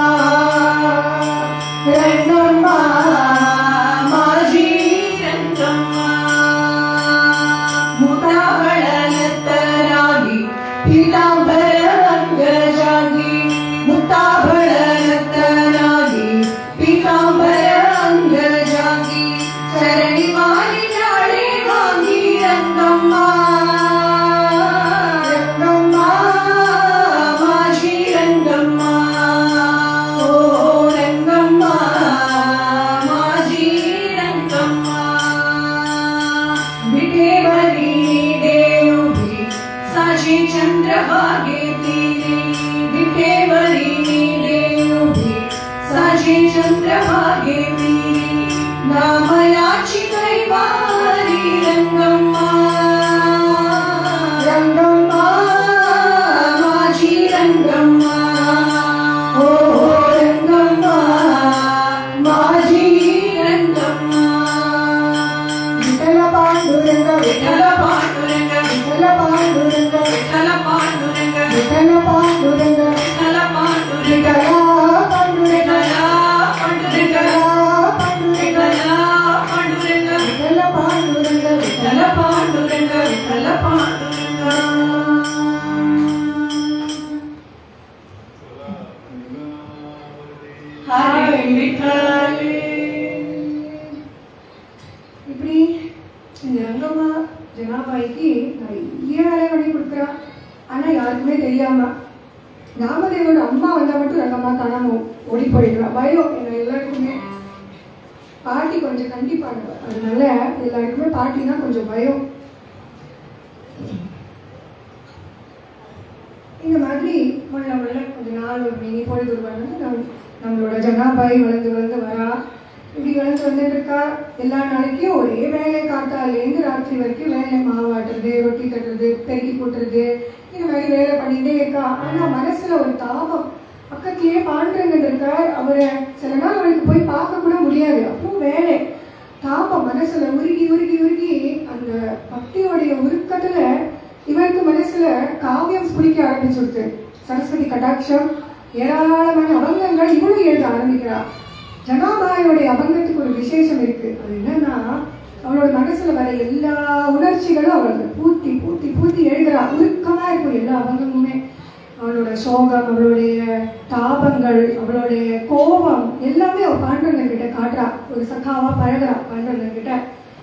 रंगम्मा माजी रंगम्मा ಮುತಾಬಳನತ್ತರಾಗಿ ಪೀತಾಂಬರ ಅಂಗಜಾಗಿ ಮುತಾಬಳನತ್ತರಾಗಿ ಪೀತಾಂಬರ ಅಂಗಜಾಗಿ ಚರಣಿ ಮಾರಿ ಜಾಡೆ ವಾಂಗಿ ರಂಗಮ್ಮ ರಂಗಮ್ಮ ಮಾಜಿ ರಂಗಮ್ಮ ಓ ರಂಗಮ್ಮ ಮಾಜಿ ರಂಗಮ್ಮ विठेवरी देवभी साची चंद्रभागे तीरे विठेवरी देवभी साची चंद्रभागे तीरे नामयाची कैवारी रंगम्मा रंगम्मा माझी रंगम्मा ओ रंगम्मा माझी रंगम्मा విఠల పాండురంగ విఠల పాండురంగ విఠల పాండురంగ విఠల పాండురంగ విఠల పాండురంగ విఠల పాండురంగ విఠల పాండురంగ విఠల పాండురంగ పాండురంగ విఠల పాండురంగ విఠల పాండురంగ విఠల పాండురంగ విఠల పాండురంగ హరి విఠలే இப்படி இந்த ரங்கம்மா ஜனாபாய்க்கு நிறைய வேலை பண்ணி கொடுக்குறா ஆனா யாருக்குமே தெரியாம நாமதேவோட அம்மா வந்தா மட்டும் ரங்கம்மா காணாம ஓடி போயிடுறா பயம் எங்க எல்லாருக்குமே பாட்டி கொஞ்சம் கண்டிப்பாங்க அதனால எல்லாருக்குமே பாட்டினா கொஞ்சம் பயம் இந்த மாதிரி முள்ள முள்ள கொஞ்ச நாள் ஒரு மினி பொழுது உருவானது நம் நம்மளோட ஜனாபாய் வளர்ந்து வளர்ந்து வரா இப்படி வளர்ந்து வந்துட்டு இருக்கா எல்லா நாளைக்கும் ஒரே வேலை காத்தாலேருந்து ராத்திரி வரைக்கும் வேலை மாவாட்டுறது ரொட்டி தட்டுறது பெருக்கி போட்டுறது இந்த மாதிரி வேலை பண்ணிட்டே இருக்கா ஆனா மனசுல ஒரு தாபம் பக்கத்துலயே பாண்டுரங்கன் இருக்கார் அவரை சில நாள் அவருக்கு போய் பார்க்க கூட முடியாது அப்புறம் வேலை தாபம் மனசுல உருகி உருகி உருகி அந்த பக்தியோடைய உருக்கத்துல இவருக்கு மனசுல காவியம் பிடிக்க ஆரம்பிச்சுடுது சரஸ்வதி கடாட்சம் ஏராளமான அபங்கங்கள் இவளும் எழுத ஆரம்பிக்கிறா ஜனாபாயோடைய அபங்கத்துக்கு ஒரு விசேஷம் இருக்கு அது என்னன்னா அவளோட மனசுல வர எல்லா உணர்ச்சிகளும் அவளுக்கு பூத்தி பூத்தி பூத்தி எழுதுறா உருக்கமா இருக்கும் எல்லா அபங்கமுமே அவளோட சோகம் அவளுடைய தாபங்கள் அவளுடைய கோபம் எல்லாமே அவ பாண்டவன் கிட்ட காட்டுறா ஒரு சக்காவா பழகுறா பாண்டவன் கிட்ட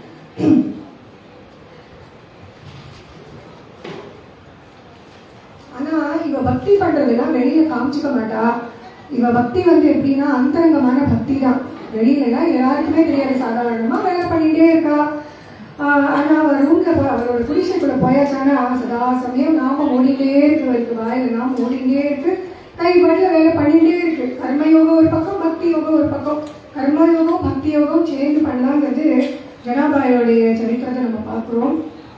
ஆனா இவ பக்தி பண்றதெல்லாம் வெளியில காமிச்சுக்க மாட்டா இவ பக்தி வந்து எப்படின்னா அந்தரங்கமான பக்தி தான் வெளியிலலாம் எல்லாருக்குமே தெரியாது சாதாரணமா வேலை பண்ணிட்டே இருக்கா ஆஹ் ஆனா அவ ரூம்ல அவரோட குடிசைக்குள்ள போயாச்சானா சதா சமயம் நாம ஓடிட்டே இருக்கு இவருக்கு வாயில நாம ஓடிட்டே இருக்கு கை பாட்டுல வேலை பண்ணிட்டே இருக்கு கர்மயோகம் ஒரு பக்கம் பக்தி யோகம் ஒரு பக்கம் கர்மயோகம் பக்தி யோகம் சேர்ந்து பண்ணலாங்கிறது ஜனாபாயோடைய சரித்திரத்தை நம்ம பார்க்கிறோம்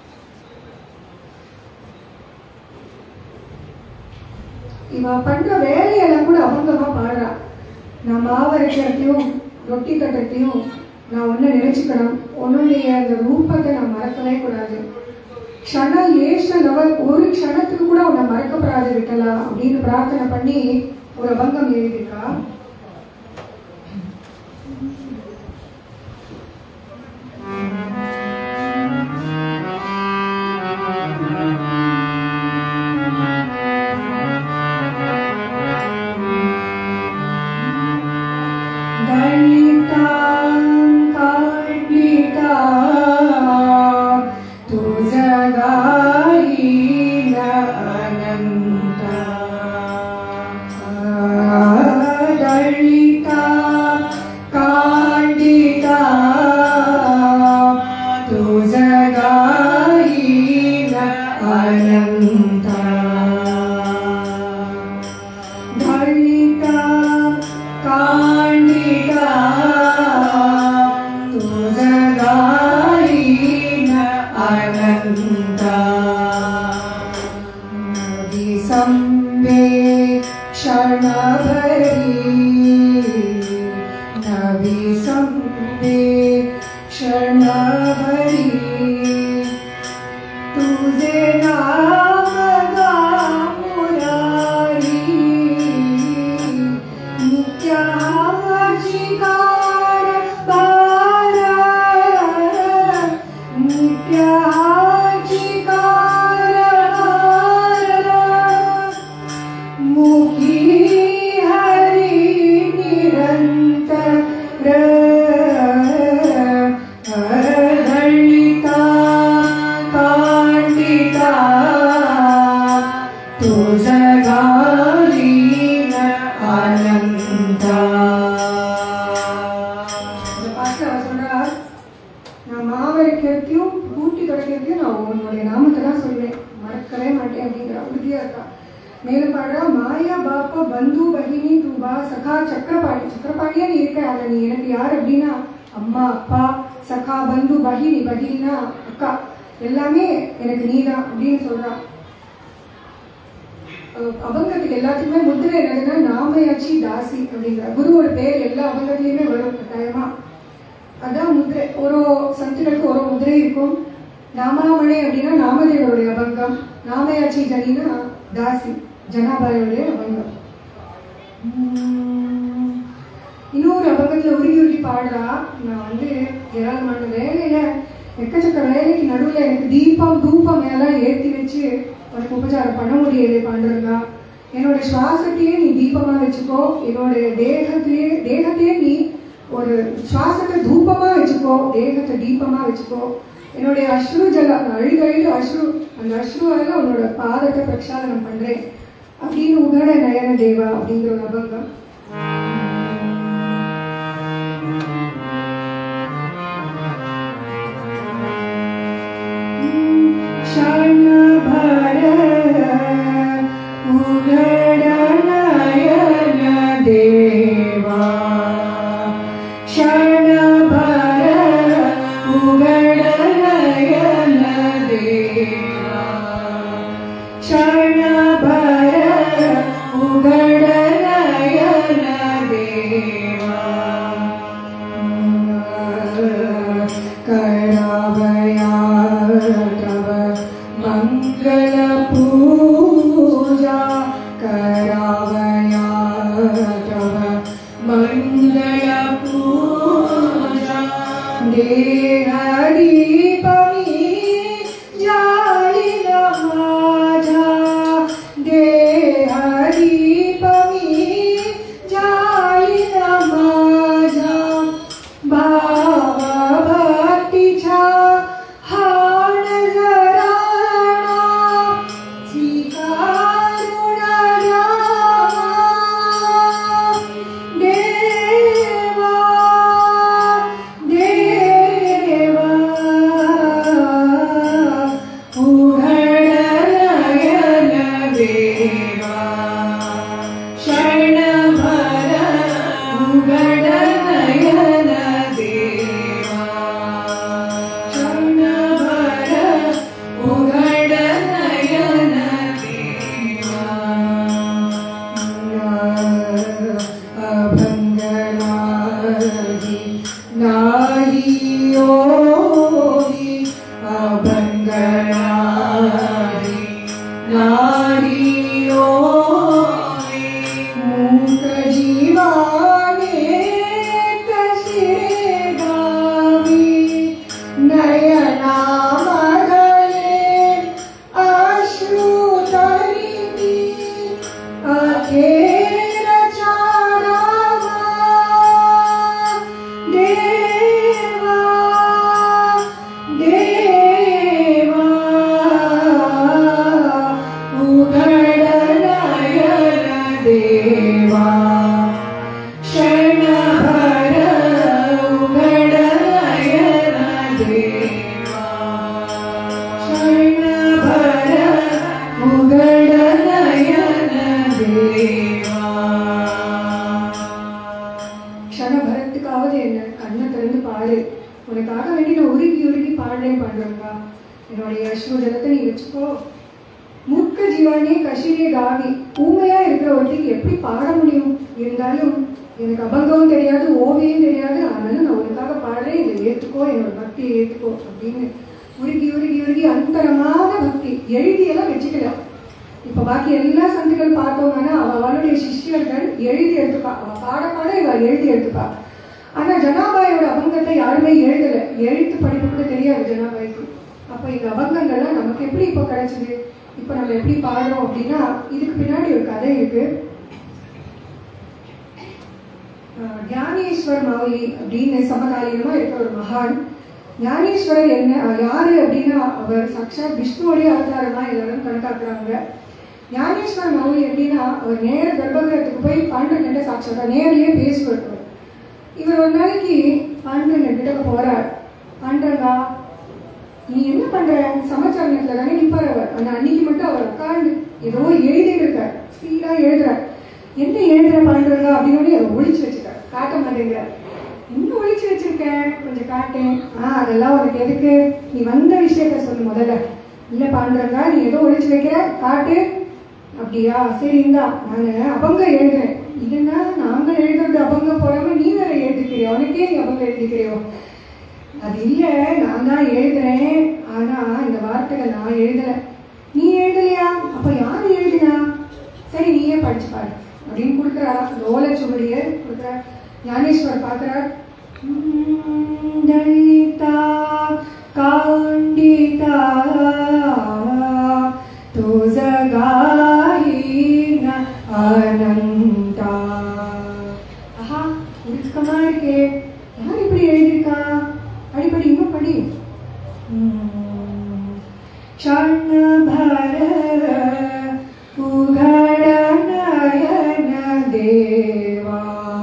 இவ பண்ற வேலையெல்லாம் கூட அபங்கமா பாடுறா நான் மாவரைக்கிறதையும் ரொட்டி தட்டுறதையும் நான் ஒன்ன நினைச்சுக்கணும் உன்னுடைய அந்த ரூபத்தை நான் மறக்கவே கூடாது க்ஷண ஏஷ நவல் ஒரு க்ஷணத்துக்கு கூட உன்னை மறக்கப்படாது விட்டலா அப்படின்னு பிரார்த்தனை பண்ணி ஒரு அபங்கம் எழுதியிருக்கா दलिता कांडिता तू जगाई न अनंता दलिता कांडिता तू जगाई न अनंता धरिता कांडिता तुझगाईन अनंता नदी संबे क्षणभरी துசகாலீன அனந்தா இந்த பாட்டு அவர் சொல்றார் நான் மாவரைக்கிறதையும் கூட்டி தொடக்கிறதையும் நான் உன்னுடைய நாமத்தை தான் சொல்வேன் மறக்கவே மாட்டேன் அப்படிங்கிற உறுதியா இருக்கா மேலும் பாடுறா மாயா பாப்பா பந்து பகினி தூபா சகா சக்கரபாணி சக்கரபாணியா நீ இருக்க அதுல நீ எனக்கு யார் அப்படின்னா அம்மா அப்பா சகா பந்து பகினி பகினா அக்கா எல்லாமே எனக்கு நீதான் அப்படின்னு சொல்றான் அஹ் அபங்கத்துக்கு எல்லாத்துக்குமே முத்திரை என்னதுன்னா நாமயாச்சி தாசி அப்படிங்கிற குருவோட பேர் எல்லா அபங்கத்திலையுமே வரும் கட்டாயமா அதான் முத்திரை ஒரு சத்துகளுக்கு ஒரு முதிரை இருக்கும் நாமாமணி அப்படின்னா நாமதேவருடைய அபங்கம் நாமயாச்சி ஜனினா தாசி ஜனாபாயோடைய அபங்கம் உம், இன்னொரு அபங்கத்துல உருகி உருகி பாடுறா நான் வந்து ஏராளமான வேலையில எக்கச்சக்க வேலைக்கு நடுவுல எனக்கு தீபம் தூபம் எல்லாம் ஏத்தி வச்சு உனக்கு உபச்சாரம் பண்ண முடியலை பாண்டுறா என்னோட சுவாசத்தையே நீ தீபமா வச்சுக்கோ என்னோட தேகத்திலே தேகத்தையே நீ ஒரு சுவாசத்தை தூபமா வச்சுக்கோ தேகத்தை தீபமா வச்சுக்கோ என்னுடைய அஸ்ரு ஜல அழுகழிடு அஸ்ரு அந்த அஸ்ருவால உன்னோட பாதத்தை பிரக்ஷாலனம் பண்றேன் அப்படின்னு உகட நயன தேவா அப்படிங்கிற ஒரு அபங்கம் शरणभर उगडनयन देवा शरणभर उगडनयन देवा शरणभर उगडनयन देवा करावया तव मङ्गलपूजा करावया तव मङ्गलपूजा देहदीपमी जालिन माझा देहदीपमी जालिन माझा भावभक्तीच्या हाण जराणा स्वीकारुण द्यावा देवा देवा उघडनयन देवा शरणभर उघडनयन देवा शरणभर उघडनयन देवा अभङ्गनादि नाहि योगी अभङ्गनादि नारी योगी मूकजीवाने कसे गावी नयनामगले अश्रुतरिती अखेरच्या रामा देवा देवा उघडनयन देवा क्षणभर उघडनयन देवा क्षणभर उघडनयन देवा க்ஷணபரத்துக்காவது என்ன கண்ணை திறந்து பாடு உனக்காக வேண்டி நான் உருகி உருகி பாடுறேன் பாடுறேன்ப்பா என்னுடைய அஸ்ரு ஜலத்தை நீ வச்சுக்கோ மூக்க ஜீவானே கஷிரே காவி ஊமையா இருக்கிற ஒருத்திக்கு எப்படி பாட முடியும் இருந்தாலும் எனக்கு அபங்கம் தெரியாது ஓவியம் தெரியாது ஆனாலும் நான் உனக்காக பாடுறேன் இதை ஏத்துக்கோ என்னோட பக்தியை ஏத்துக்கோ அப்படின்னு உருகி உருகி உருகி அந்தரமான பக்தி எழுதியெல்லாம் வச்சுக்கல இப்போ பாக்கி எல்லா சந்துகள் பார்த்தோம்னா அவ அவளுடைய சிஷ்யர்கள் எழுதி எடுத்துப்பா அவ பாட பாட இவ எழுதி எடுத்துப்பா ஆனா ஜனாபாயோட அபங்கத்தை யாருமே எழுதல எழுத்து படிப்பு கூட தெரியாது ஜனாபாய்க்கு அப்போ இந்த அபங்கங்கள்லாம் நமக்கு எப்படி இப்போ கிடைச்சது இப்போ நம்ம எப்படி பாடுறோம் அப்படின்னா இதுக்கு பின்னாடி ஒரு கதை இருக்கு அஹ் ஞானேஸ்வர் மௌலி அப்படின்னு சமகாலீனமா இருக்க ஒரு மகான் ஞானேஸ்வரர் என்ன அஹ் யாரு அப்படின்னா அவர் சாட்சாத் விஷ்ணுவோடைய அவதாரமா எல்லாரும் கணக்காக்குறாங்க ஞானேஸ்வர் மௌலி எப்படின்னா அவர் நேர கர்ப்பகிரகத்துக்கு போய் பாண்டவன்கிட்ட சாட்சாத்தா நேர்லயே பேசுவார் அவர். இவர் ஒரு நாளைக்கு பாண்டவன் கிட்ட போறார் பாண்டவா நீ என்ன பண்ற சமாச்சாரத்துல தானே நிப்பார் அவர் ஆனா அன்னைக்கு மட்டும் அவர் உட்கார்ந்து ஏதோ எழுதிட்டு இருக்கார் ஸ்பீடா எழுதுறார் என்ன எழுதுற பாண்டவங்க அப்படின்னு அதை ஒழிச்சு வச்சுட்டார் காட்ட மாட்டேங்கிறார் என்ன ஒழிச்சு வச்சிருக்க கொஞ்சம் காட்டேன் ஆ அதெல்லாம் உனக்கு எதுக்கு நீ வந்த விஷயத்த சொல்லு முதல்ல இல்ல பாண்டவங்க நீ ஏதோ ஒழிச்சு வைக்கிற காட்டு அப்படியா சரி இந்தா நான் அபங்க எழுதுறேன் இல்லைன்னா நாங்கள் எழுதுறது அபங்க போடாம நீ வேற எழுதிக்கிறியோ உனக்கே நீ அபங்க எழுதிக்கிறியோ அது இல்ல நான் தான் எழுதுறேன் ஆனா இந்த வார்த்தைகள் நான் எழுதல நீ எழுதலையா அப்ப யார் எழுதினா சரி நீயே படிச்சு பாரு அப்படின்னு கொடுக்குறா அந்த ஓலைச்சுவடியை கொடுக்குறா ஞானேஸ்வர் பார்க்குறார் தலிதா காண்டிதா துசகாயின அனந்தா ஆஹா உருக்கமா இருக்கே யார் இப்படி எழுதியிருக்கா அடிப்படி இன்னும் படி க்ஷணபர உகட நயன தேவா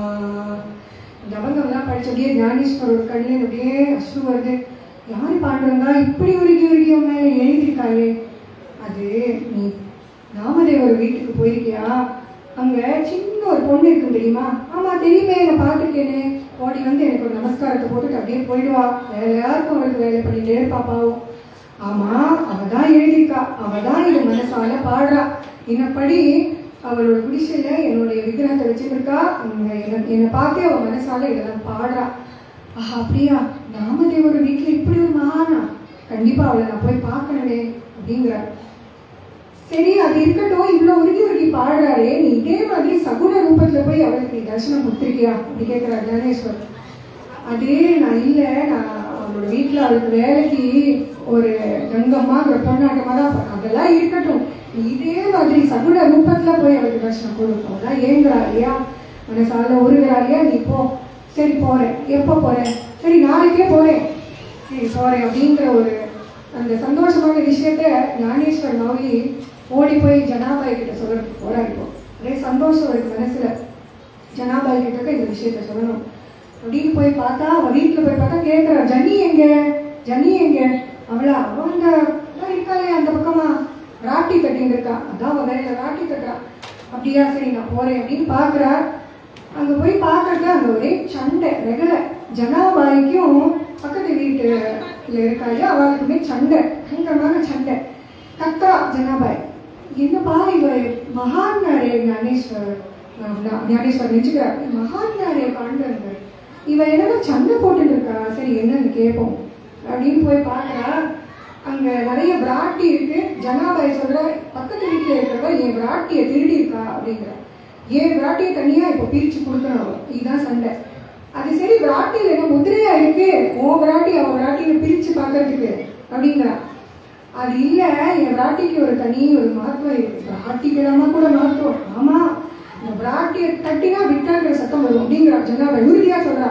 இந்த அபங்கம்லாம் படிச்ச அப்படியே ஞானேஸ்வரோட கண்ணில் அப்படியே அஸ்ரு வருது யார் பாடுறாங்க இப்படி உருகி உருகி உன் மேல எழுதியிருக்காளே அது நீ நாமதேவர் வீட்டுக்கு போயிருக்கியா அங்க சின்ன ஒரு பொண்ணு இருக்கு தெரியுமா ஆமா தெரியுமே நான் பார்த்துருக்கேனே ஓடி வந்து எனக்கு ஒரு நமஸ்காரத்தை போட்டுட்டு அப்படியே போயிடுவா வேற யாருக்கும் அவளுக்கு வேலை பண்ணிட்டே இருப்பா பாவம் ஆமா அவ தான் எழுதியிருக்கா அவ தான் இது மனசால பாடுறா என்னப்படி அவளோட குடிசையில என்னுடைய விக்கிரகத்தை வச்சுருக்கா என்ன என்னை பார்த்தே அவ மனசால இதெல்லாம் பாடுறா ஆஹா அப்படியா நாமதேவர் வீட்டுல இப்படி ஒரு மகானா கண்டிப்பா அவளை நான் போய் பார்க்கணுமே அப்படிங்கிறார் சரி அது இருக்கட்டும் இவ்வளவு உருகி உருகி பாடுறாரே நீ இதே மாதிரி சகுன ரூபத்துல போய் அவளுக்கு நீ தரிசனம் கொடுத்துருக்கியா அப்படி கேட்கிறார் ஞானேஸ்வர் அதே நான் இல்ல நான் அவளோட வீட்டுல அவளுக்கு வேலைக்கு ஒரு கங்கம்மாங்கிற பொண்ணாட்டமா தான் பா- அதெல்லாம் இருக்கட்டும் நீ இதே மாதிரி சகுன ரூபத்துல போய் அவளுக்கு தரிசனம் கொடுப்போம் அதான் ஏங்குறா இல்லையா மனசால உருகிறா இல்லையா நீ போ சரி போறேன் எப்போ போறேன் சரி நாளைக்கே போறேன் சரி போறேன் அப்படிங்கிற ஒரு அந்த சந்தோஷமான விஷயத்த ஞானேஸ்வர் மௌலி ஓடி போய் ஜனாபாய் கிட்ட சொல்றதுக்கு போறாரு இப்போ ஒரே சந்தோஷம் இருக்கு மனசுல ஜனாபாய் கிட்ட இந்த விஷயத்த சொல்லணும் அப்படின்னு போய் பார்த்தா அவ வீட்டுல போய் பார்த்தா கேட்கிறா ஜன்னி எங்க ஜன்னி எங்க அவளா அவ அந்த அதான் இருக்காளே அந்த பக்கமா ராட்டி கட்டின்னு இருக்கா அதான் அவ வேலையில ராட்டி கட்டுறா அப்படியா சரி நான் போறேன் அப்படின்னு பாக்குறா அங்க போய் பார்க்கறது அங்க ஒரே சண்டை ரெகல ஜனாபாய்க்கும் பக்கத்து வீட்டுல இருக்காளே அவளுக்குமே சண்டை பயங்கரமான சண்டை கத்தரா ஜனாபாய் என்னப்பா இவ மகான்னாரே ஞானேஸ்வர் அஹ் ஞா- ஞானேஸ்வர் நினைச்சுக்கிறார் மகான்னாரே பாண்டவர் இவ என்னன்னா சண்டை போட்டுட்டு இருக்கா சரி என்னன்னு கேட்போம் அப்படின்னு போய் பார்க்கறா அங்க நிறைய பிராட்டி இருக்கு ஜனாபாய் சொல்ற பக்கத்து வீட்டுல இருக்கிறவ என் பிராட்டியை திருடி இருக்கா அப்படிங்கிற என் பிராட்டியை தனியா இப்போ பிரிச்சு கொடுக்கணும் அவ. இதுதான் சண்டை அது சரி பிராட்டியில் என்ன முதிரையா இருக்கு உன் பிராட்டி அவன் பிராட்டியை பிரிச்சு பார்க்கறதுக்கு அப்படிங்கிறா அது இல்ல என் பிராட்டிக்கு ஒரு தனி ஒரு மகத்துவம் இருக்கு பிராட்டிக்கிடமா கூட மகத்துவம் ஆமா இந்த பிராட்டியை தட்டினா விட்டாங்கிற சத்தம் வரும் அப்படிங்கிறா ஜனாபாய் உறுதியா சொல்றா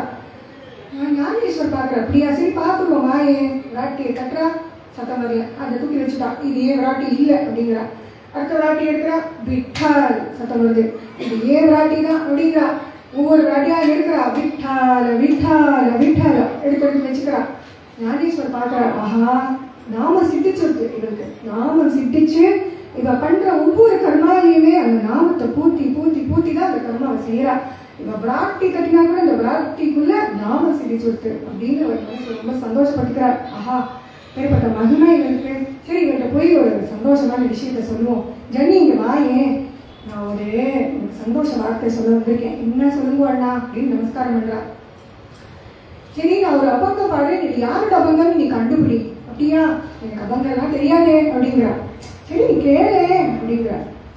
நான் ஞானேஸ்வர் பார்க்குறேன் அப்படியா சரி பார்த்துருவோம் மாயே விராட்டியை கட்டுறா சத்தம் வரல அதை தூக்கி வச்சுட்டா இது ஏன் விராட்டி இல்லை அப்படிங்கிறா அடுத்த விராட்டி எடுக்கிறா விட்டால் சத்தம் வருது இது ஏன் விராட்டி தான் அப்படிங்கிறா ஒவ்வொரு விராட்டியா எடுக்கிறா விட்டால விட்டால விட்டால எடுத்து எடுத்து வச்சுக்கிறா ஞானேஸ்வர் பார்க்குறா ஆஹா நாம சித்திச்சிருக்கு இவருக்கு நாமம் சித்திச்சு இவ பண்ற ஒவ்வொரு கர்மாலையுமே அந்த நாமத்தை பூத்தி பூத்தி பூத்தி தான் அந்த கர்மாவை செய்யறா இவ பிராட்டி கட்டினா கூட இந்த பிராட்டிக்குள்ள நாம சிரிச்சுட்டு அப்படின்னு ஒரு மனசு ரொம்ப சந்தோஷப்பட்டுக்கிறார் ஆஹா பேர்பட்ட மகிமை இவருக்கு சரி இவர்கிட்ட போய் ஒரு சந்தோஷமான விஷயத்த சொல்லுவோம் ஜன்னி இங்க வாயேன் நான் ஒரு உனக்கு சந்தோஷ வார்த்தை சொல்ல வந்திருக்கேன் என்ன சொல்லுங்க அண்ணா அப்படின்னு நமஸ்காரம் பண்றா சரி நான் ஒரு அபங்கம் பாடுறேன் இது யாரோட அபங்கம்னு நீ கண்டுபிடி அப்படியா எனக்கு அபங்கம்லாம் தெரியாதே அப்படிங்கிறா சரி நீ கேளு அப்படிங்கிற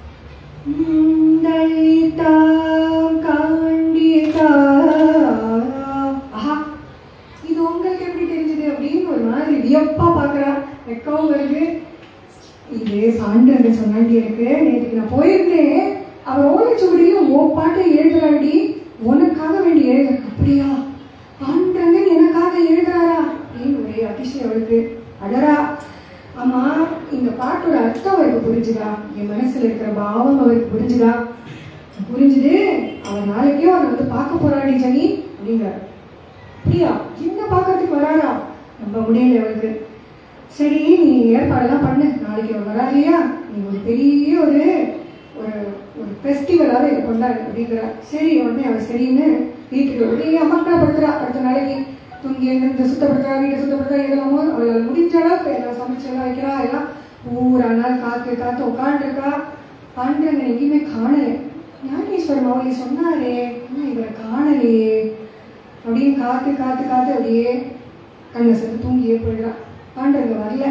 தள்ளித்தாம் காண்டிதா ஆஹா இது உங்களுக்கு எப்படி தெரிஞ்சது அப்படின்னு ஒரு மாதிரி வியப்பா பார்க்கறா வெக்கவும் வருது இது சான்றங்க சொன்னாண்டி எனக்கு நேற்றுக்கு நான் போயிருந்தேன் அவர் ஓலைச்சுவடியும் ஓ பாட்டை எழுதுறாண்டி உனக்காக வேண்டி எழுத அப்படியா ஆண்டங்கன் எனக்காக எழுதுறாரா அப்படின்னு ஒரே அதிசயம் அவருக்கு அடரா ஆமா இந்த பாட்டோட அர்த்தம் அவருக்கு புரிஞ்சுதா என் மனசுல இருக்கிற பாவம் அவருக்கு புரிஞ்சுதா புரிஞ்சுது அவன் நாளைக்கே அவனை வந்து பார்க்க போறாடி ஜனி அப்படிங்கிறார் அப்படியா என்ன பார்க்கறதுக்கு வராடா நம்ப முடியல அவளுக்கு சரி நீ ஏற்பாடெல்லாம் பண்ணு நாளைக்கு அவன் வரா இல்லையா நீ ஒரு பெரிய ஒரு ஒரு ஒரு ஃபெஸ்டிவலாவது இதை கொண்டாடு அப்படிங்கிறா சரி உடனே அவள் சரின்னு வீட்டுக்கு ஒரே அமக்கலப்படுத்துறா அடுத்த நாளைக்கு தூங்கி எழுந்து சுத்தப்படுத்துறா வீட்டை சுத்தப்படுத்துறா இதெல்லாமோ அவளால் முடிஞ்ச அளவுக்கு எல்லாம் சமைச்சு எல்லாம் வைக்கிறா எல்லாம் ஊரா நாள் காத்து காத்து உட்காந்துருக்கா பாண்டவன் எங்கேயுமே காணலை ஞானேஸ்வர மௌலி சொன்னாரே ஆனால் இவரை காணலையே அப்படின்னு காத்து காத்து காத்து அப்படியே கண்ணை செத்து தூங்கியே போயிடுறான் பாண்டவங்க வரல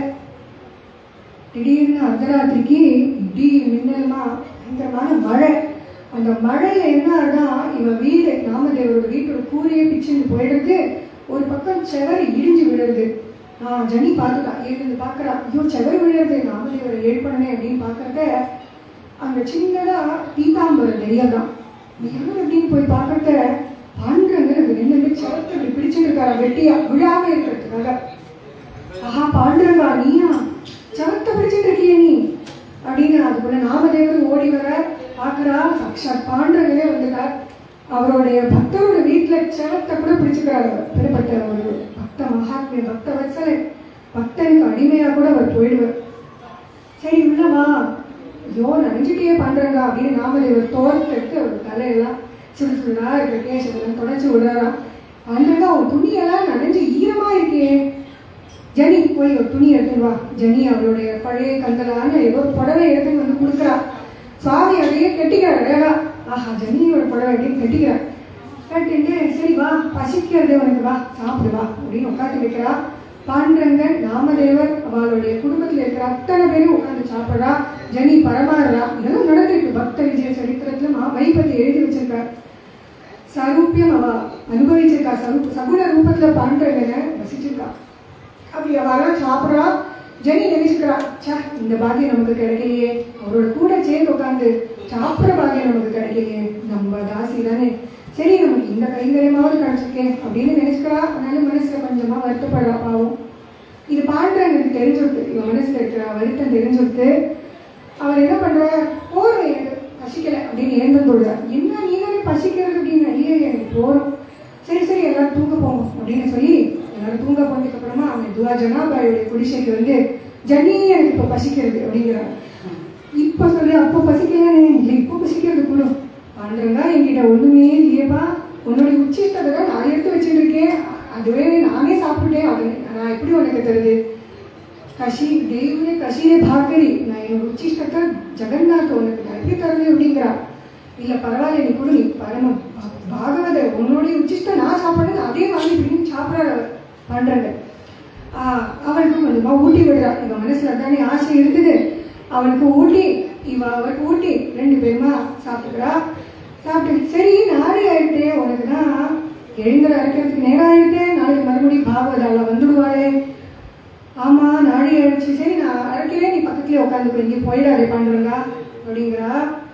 திடீர்னு அர்த்தராத்திரிக்கு இடி மின்னலுமா பயங்கரமான மழை அந்த மழையில என்ன ஆகுனா இவன் வீடு நாமதேவரோட வீட்டோட கூரையே பிச்சுன்னு போயிடுது ஒரு பக்கம் செவரு இடிஞ்சு விழுறது ஆஹ் ஜனி பார்த்துட்டா எழுந்து பார்க்கறா ஐயோ செவரு விழுறது நாமதேவரை எழுப்பணே அப்படின்னு பார்க்கறத அங்க சின்னதா பீதாம்பரம் தெரியலாம் யார் அப்படின்னு போய் பார்க்கறத பாண்டுறங்க அந்த ரெண்டு பேர் செவத்தை இப்படி பிடிச்சிருக்காரா வெட்டியா விழாம இருக்கிறதுக்காக ஆஹா பாண்டுரங்கா நீயா சவத்தை பிடிச்சிட்டு இருக்கிய நீ அப்படின்னு அதுக்குள்ள நாமதேவர் ஓடி வர பார்க்கறா சாட்சாத் பாண்டுரங்களே வந்துட்டார் அவருடைய பக்தரோட வீட்டுல சவத்தை கூட பிடிச்சுக்கிறார் அவர் பெறப்பட்ட ஒரு பக்த மகாத்மிய பக்த வத்சலை பக்தனுக்கு அடிமையா கூட அவர் போயிடுவார் சரி உள்ள வா ஐயோ நனைஞ்சிட்டே பண்றாங்க அப்படின்னு நாமதேவர் தோரத்தை எடுத்து அவர் தலையெல்லாம் சுடு சுடுதா இருக்கிற கேசத்தெல்லாம் தொடச்சி விடுறாராம் பண்றங்க அவன் துணியெல்லாம் நனைஞ்சு ஈரமா இருக்கே ஜனி போய் ஒரு துணி எடுத்துன்னு வா ஜனி அவளுடைய பழைய கந்தலான ஏதோ ஒரு புடவை எடுத்துன்னு வந்து கொடுக்குறா சுவாமி அதையே கட்டிக்கிறார் அழகா ஆஹா ஜனியோட புடவை அப்படின்னு கட்டிக்கிறார் கட்டிட்டு சரி வா பசிக்கிறது உனக்கு வா சாப்பிடு வா அப்படின்னு உட்காந்து வைக்கிறா பாண்டரங்கன் நாமதேவர் அவளுடைய குடும்பத்துல இருக்கிற அத்தனை பேரும் உட்காந்து சாப்பிடுறா ஜனி பரமாறுறா இதெல்லாம் நடந்திருக்கு பக்த விஜய சரித்திரத்துல மா வைபத்தை எழுதி வச்சிருக்கார் சரூபியம் அவ அனுபவிச்சிருக்கா சரு சகுண ரூபத்துல பாண்டரங்கனை வசிச்சிருக்கா அப்படி அவெல்லாம் சாப்பிட்றா ஜெனி நினைச்சுக்கிறா ச்சே இந்த பாக்கியம் நமக்கு கிடைக்கலையே அவரோட கூட சேர்ந்து உட்காந்து சாப்பிட்ற பாக்கியம் நமக்கு கிடைக்கலையே நம்ம தாசி தானே சரி நமக்கு இந்த கைங்கரியமாவது கிடைச்சிருக்கே அப்படின்னு நினைச்சுக்கிறா அதனால மனசுல கொஞ்சமா வருத்தப்படுறா பாவம் இது பாண்டவனுக்கு தெரிஞ்சுடுது இவன் மனசுல இருக்கிற வருத்தம் தெரிஞ்சுடுது அவர் என்ன பண்ற போறோம் எனக்கு பசிக்கல அப்படின்னு ஏந்தம் போடுறா என்ன நீ தானே பசிக்கிறது அப்படின்னு ஐயே எனக்கு போறோம் சரி சரி எல்லாரும் தூங்க போங்க அப்படின்னு சொல்லி எல்லாரும் தூங்க போனதுக்கு அப்புறமா அவன் துவா ஜனாபாயோடைய குடிசைக்கு வந்து ஜனி எனக்கு இப்போ பசிக்கிறது அப்படிங்கிறான் இப்போ சொல்லு அப்போ பசிக்கலையானே இல்லை இப்போ பசிக்கிறது கூட பாண்டவங்க என்கிட்ட ஒண்ணுமே இல்லையேப்பா உன்னுடைய உச்சிஷ்டத்தை தான் நான் எடுத்து வச்சுட்டு இருக்கேன் அதுவே நானே சாப்பிட்டுட்டேன் அது நான் எப்படி உனக்கு தருது கஷி தேவனே கஷியே பாக்கரி நான் என்னோட உச்சிஷ்டத்தை ஜெகநாத் உனக்கு நான் எப்படி தருது அப்படிங்கிறா இல்ல பரவாயில்ல நீ கொடு நீ பரம பா- பாகவத உன்னுடைய உச்சிஷ்டம் நான் சாப்பிடுறது அதே மாதிரி இப்படின்னு சாப்பிட்றாரு பண்றது ஆஹ் அவனுக்கு கொஞ்சமா ஊட்டி விடுறா இவன் மனசுல தானே ஆசை இருக்குது அவனுக்கு ஊட்டி இவ அவருக்கு ஊட்டி ரெண்டு பேருமா சாப்பிட்டுக்கிறா சாப்பிட்டு சரி நாளை ஆயிடுத்தே உனக்கு தான் எழுந்துற அரைக்கிறதுக்கு நேரம் ஆயிடுத்தே நாளைக்கு மறுபடியும் பாகவதால வந்துடுவாளே ஆமா நாளை ஆயிடுச்சு சரி நான் அரைக்கிறேன் நீ பக்கத்துலயே உட்காந்து இங்கே போயிடாதே பண்றா அப்படிங்கிறா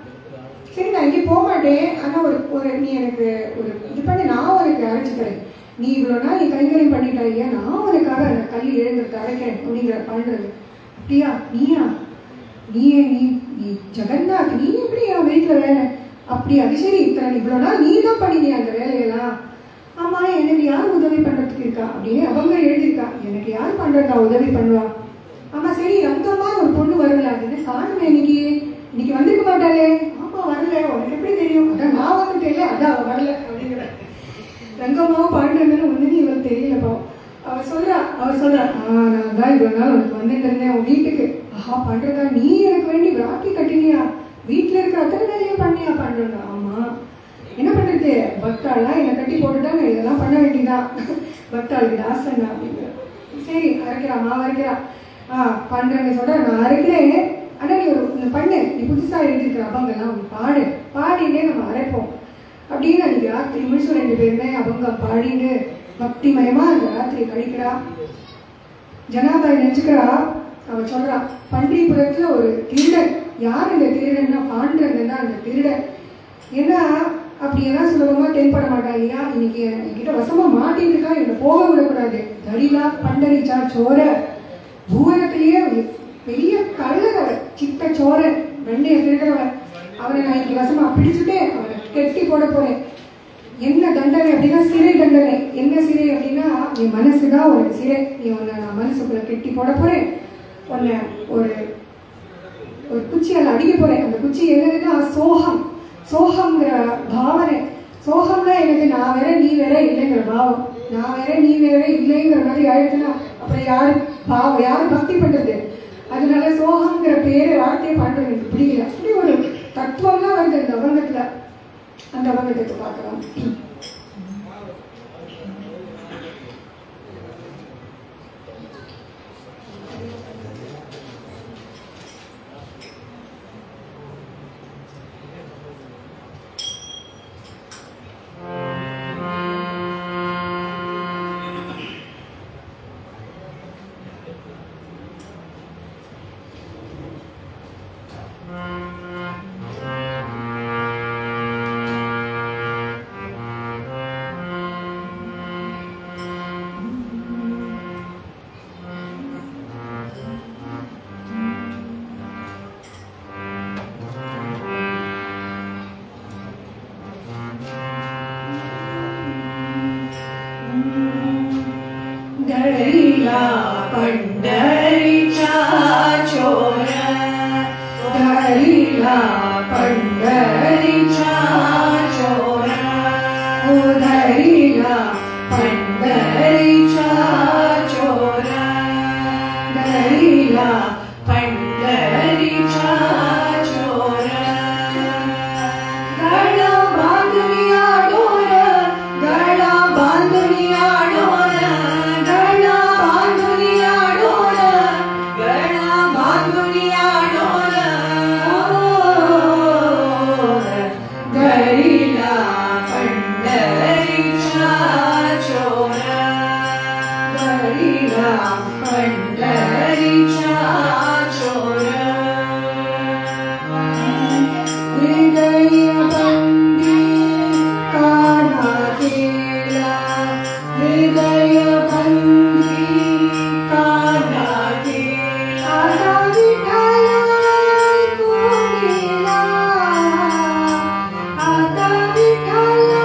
சரி நான் இங்கே போக மாட்டேன் ஆனா ஒரு ஒரு நீ எனக்கு ஒரு இது பண்ணி நான் உனக்கு அரைச்சிக்கிறேன் நீ இவ்வளோ நாள் நீ கைங்கரியம் பண்ணிட்டா இல்லையா நான் உனக்காக அந்த கல் எழுந்திருக்க அரைக்கிறேன் அப்படிங்கிற பண்றது அப்படியா நீயா நீ நீ நீ ஜெகநாத் நீ எப்படி என் வீட்டில் வேலை அப்படி அது சரி இத்தனை இவ்வளோ நாள் நீ தான் பண்ணினியா அந்த வேலையெல்லாம் ஆமா எனக்கு யார் உதவி பண்றதுக்கு இருக்கா அப்படின்னு அவங்க எழுதியிருக்கா எனக்கு யார் பண்றதா உதவி பண்ணுவா ஆமா சரி ரங்கம்மா ஒரு பொண்ணு வரல அப்படின்னு காணுமே இன்னைக்கு இன்னைக்கு வந்திருக்க மாட்டாளே ஆமா வரல உனக்கு எப்படி தெரியும் அதான் நான் வந்துட்டேன்ல அதான் அவ வரல அப்படிங்கிற ரங்கம்மாவும் பாண்டுறதுன்னு ஒண்ணுன்னு இவருக்கு தெரியலப்பா அவ சொல்றா அவ சொல்றா ஆ நான் தான் இவ்வளவு நாள் உனக்கு வந்துட்டு இருந்தேன் உன் வீட்டுக்கு ஆஹா பண்றதா நீ எனக்கு வேண்டி ராக்கி கட்டினியா வீட்டுல இருக்க அத்தனை வேலையும் பண்ணியா பண்றதா ஆமா என்ன பண்றது பக்தாள்லாம் என்னை கட்டி போட்டுட்டாங்க இதெல்லாம் பண்ண வேண்டியதா பக்தாளுக்கு தாசன் அப்படிங்கிற சரி அரைக்கிறா மாவு அரைக்கிறா ஆ பண்றேன்னு சொல்ற நான் அரைக்கிறேன் ஆனா நீ ஒரு ஒண்ணு பண்ணு நீ புதுசா எழுதியிருக்கிற அபங்கெல்லாம் ஒன்று பாடு பாடினே நம்ம அரைப்போம் அப்படின்னு அன்னைக்கு ராத்திரி முழுசும் ரெண்டு பேருமே அவங்க பாடின்னு பக்திமயமா அந்த ராத்திரி கழிக்கிறா ஜனாபாய் நினைச்சுக்கிறா அவ சொல்றா பன்றிபுரத்துல ஒரு திருடன் யார் இந்த திருடன்னா பாண்டவன் தான் அந்த திருடன் ஏன்னா அப்படி எல்லாம் சுலபமா தென்பட மாட்டா இல்லையா இன்னைக்கு என்கிட்ட வசமா மாட்டிருக்கா என்னை போக விடக்கூடாது தரிலா பண்டரிச்சா சோர பூவனத்திலேயே ஒரு பெரிய கள்ளர் அவர் சித்த சோரன் வெண்ணைய திருடுறவன் அவனை நான் இன்னைக்கு வசமா பிடிச்சுட்டு அவனை கெட்டி போட போறேன் என்ன தண்டனை அப்படின்னா சிறை தண்டனை என்ன சிறை அப்படின்னா நீ மனசுதான் ஒரு சிறை நீ உன்னை நான் மனசுக்குள்ள கெட்டி போட போறேன் உன்னை ஒரு ஒரு குச்சியால் அடிக்க போறேன் அந்த குச்சி என்னதுன்னா சோகம் சோகம்ங்கிற பாவனை சோகம்னா எனக்கு நான் வேற நீ வேற இல்லைங்கிற பாவம் நான் வேற நீ வேற இல்லைங்கிற மாதிரி ஆயிடுச்சுன்னா அப்புறம் யாரு பாவம் யாரு பக்தி பண்றது அதனால சோகம்ங்கிற பேரு வார்த்தையை பாடுறது எனக்கு பிடிக்கல அப்படி ஒரு தத்துவம்லாம் வருது இந்த அவங்கத்துல அந்த அவங்கத்தை பார்க்கலாம் धरिला पंढरीचा चोर धरिला पंढरीचा चोर ओ धरिला पंढरीचा चोर धरिला पंढरीचा चोर गळा बांधुनिया डोर गळा बांधुनिया डोर गळा बांधुनिया डोर गळा बांधुनिया डोर घरीला पंढरीचा चोर घरीला पंढरीचा चोर हृदय बंदी काना केला हृदय बंदी काना केला आता विठाला कोणीला आता विठाला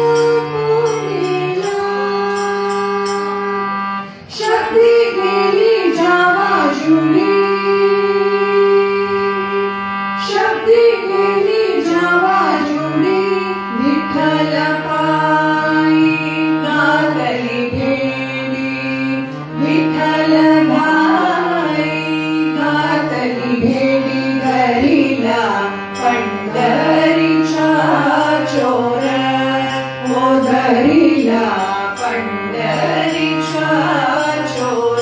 कोणीला शक्ती गेली जावा जुली शक्ती गेली जावा जुली विठ्ठल पायी गातली भेडी विठ्ठल गाई गातली भेडी घरीला पंढरीच्या चोर ओ धरीला पंढरीच्या चोर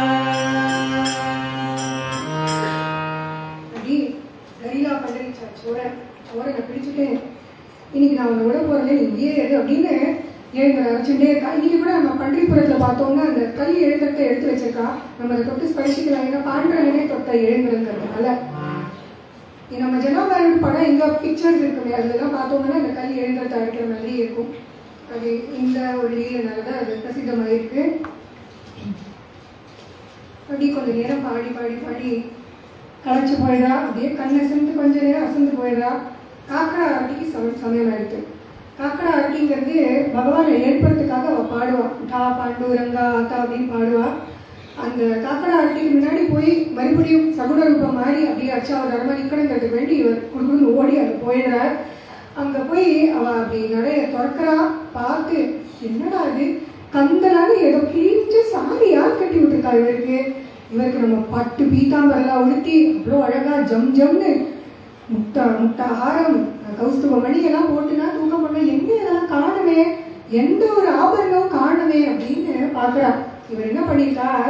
அப்படி கரிலா பண்டரிச்சா சோர சோரனை பிடிச்சிட்டு இன்னைக்கு நான் உன்னை விட போறேன் நீ இங்கேயே இரு அப்படின்னு எழுந்து வச்சுட்டே இருக்கா இன்னைக்கு கூட நம்ம பண்டிகைபுரத்தில் பார்த்தோம்னா அந்த கல் எழுந்தத்தை எடுத்து வச்சிருக்கா நம்ம அதை தொட்டு ஸ்பரிசிக்கலாம் ஏன்னா பாண்டவனே தொட்ட எழுந்துருங்கிறதுனால இது நம்ம ஜனாபாரன் படம் எங்க பிக்சர்ஸ் இருக்குமே அதுலலாம் பார்த்தோம்னா அந்த கல் எழுந்தத்தை அழைக்கிற மாதிரி இருக்கும் அது இந்த ஒரு லீலனால தான் அது பிரசித்தமாயிருக்கு அப்படி கொஞ்ச நேரம் பாடி பாடி பாடி களைச்சு போயிடுறா அப்படியே கண்ணை அசந்து கொஞ்ச நேரம் அசந்து போயிடுறா காக்கடா ஆரட்டிக்கு சம சமயம் ஆயிடுது காக்கடா ஆரட்டிங்கிறது பகவானை ஏற்படுறதுக்காக அவள் பாடுவா டா பாண்டு ரங்கா ஆத்தா அப்படின்னு பாடுவா அந்த காக்கடா ஆரட்டிக்கு முன்னாடி போய் மறுபடியும் சகுன ரூபம் மாறி அப்படியே அச்சாவதாரமாக நிற்கணுங்கிறதுக்கு வேண்டி இவர் குடுக்குன்னு ஓடி அங்கே போயிடுறார் அங்கே போய் அவ அப்படி நடைய திறக்கிறா பார்த்து என்னடா இது கந்தலான ஏதோ கிழிஞ்ச சாரி யார் கட்டி விட்டுருக்கா இவருக்கு இவருக்கு நம்ம பட்டு பீதாம்பரெல்லாம் உடுத்தி அவ்வளோ அழகா ஜம் ஜம்னு முட்டா முட்டா ஹாரம் கௌஸ்துவ மணியெல்லாம் போட்டுனா தூக்கம் பண்ண எங்க இதெல்லாம் காணுமே எந்த ஒரு ஆபரணமும் காணுமே அப்படின்னு பார்க்கறா இவர் என்ன பண்ணியிருக்கார்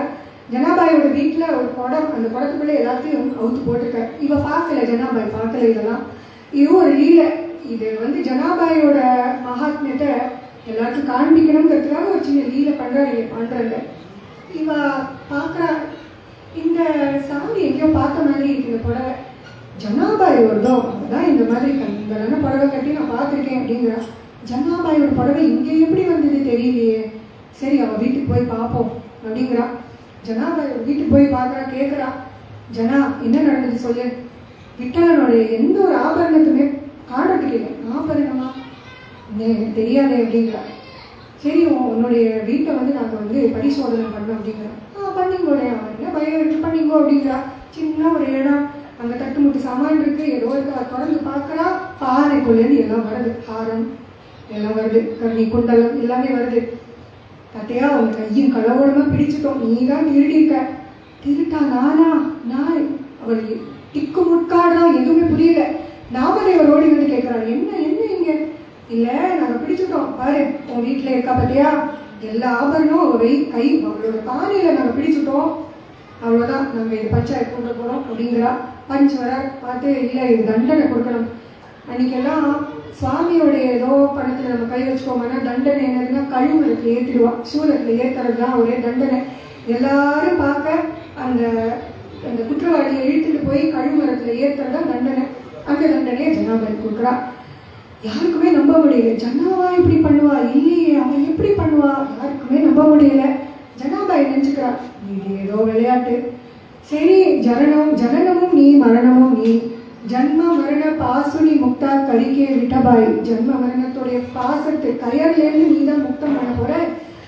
ஜனாபாயோட வீட்டில் ஒரு குடம் அந்த குடத்துக்குள்ள எல்லாத்தையும் அவுத்து போட்டிருக்காரு இவ பார்க்கல ஜனாபாய் பார்க்கல இதெல்லாம் இது ஒரு லீலை இது வந்து ஜனாபாயோட மகாத்மியத்தை எல்லாருக்கும் காண்பிக்கணுங்கிறதுக்காக ஒரு சின்ன லீலை பண்றாரு பண்றாங்க இவ பார்க்கறா இந்த சாமி எங்கேயோ பார்த்த மாதிரி இருக்கு இந்த புடவை ஜனாபாய் வருதோ அவதான் இந்த மாதிரி கண்களான புடவை கட்டி நான் பார்த்துருக்கேன் அப்படிங்கிறா ஜனாபாயோட புடவை இங்கே எப்படி வந்தது தெரியலையே சரி அவ வீட்டுக்கு போய் பார்ப்போம் அப்படிங்கிறா ஜனாபாய் வீட்டுக்கு போய் பார்க்கறா கேட்குறா ஜனா என்ன நடந்தது சொல்லு விட்டலனுடைய எந்த ஒரு ஆபரணத்துமே காணறதுக்கு இல்லை ஆபரணமா இன்னும் எனக்கு தெரியாதே அப்படிங்கிறா சரி உன் உன்னுடைய வீட்டை வந்து நாங்கள் வந்து பரிசோதனை பண்ணோம் அப்படிங்கிறோம் ஆ பண்ணிங்கோடே அவன் என்ன பயம் இருக்கு பண்ணிங்கோ அப்படிங்கிறா சின்ன ஒரு இடம் அங்கே தட்டு முட்டு சாமான் இருக்கு ஏதோ இருக்கு அதை திறந்து பார்க்கறா பானைக்குள்ளேருந்து எல்லாம் வருது ஹாரம் எல்லாம் வருது கர்ணி குண்டலம் எல்லாமே வருது கட்டையா உன் கையும் கலவரமா பிடிச்சிட்டோம் நீ தான் திருடியிருக்க திருட்டா நானா நான் அவள் திக்கு முட்காடுறா எதுவுமே புரியல நாமதேவர் ஓடி வந்து கேட்கிறாள் என்ன என்ன இங்க இல்ல நாங்க பிடிச்சிட்டோம் பாரு உன் வீட்டுல இருக்கா பாத்தியா எல்லா ஆபரணம் அவ வை கை அவளோட பானையில நாங்க பிடிச்சிட்டோம் அவ்வளவுதான் நாங்க இது பஞ்சாயத்து கொண்டு போறோம் அப்படிங்கிறா பஞ்ச் வர பார்த்து இல்ல இது தண்டனை கொடுக்கணும் அன்னைக்கெல்லாம் சுவாமியோடைய ஏதோ பணத்துல நம்ம கை வச்சுக்கோங்கன்னா தண்டனை என்னதுன்னா கழுமரத்துல ஏத்திடுவா சூரத்துல ஏத்துறது தான் ஒரே தண்டனை எல்லாரும் பார்க்க அந்த அந்த குற்றவாளியை இழுத்துட்டு போய் கழுமரத்துல ஏத்துறது தான் தண்டனை அந்த தண்டனையை ஜனாபாய் கொடுக்குறா யாருக்குமே நம்ப முடியல ஜனாவா இப்படி பண்ணுவா இல்லையே அவன் எப்படி பண்ணுவா யாருக்குமே நம்ப முடியல ஜனாபாய் நினைச்சுக்கிறா இது ஏதோ விளையாட்டு சரி ஜனனம் ஜனனமும் நீ மரணமும் நீ ஜன்ம மரண பாசுனி முக்தா கரிக்கே விட்டபாய் ஜன்ம மரணத்துடைய பாசத்து கயர்லேருந்து நீ தான் முக்தம் பண்ண போற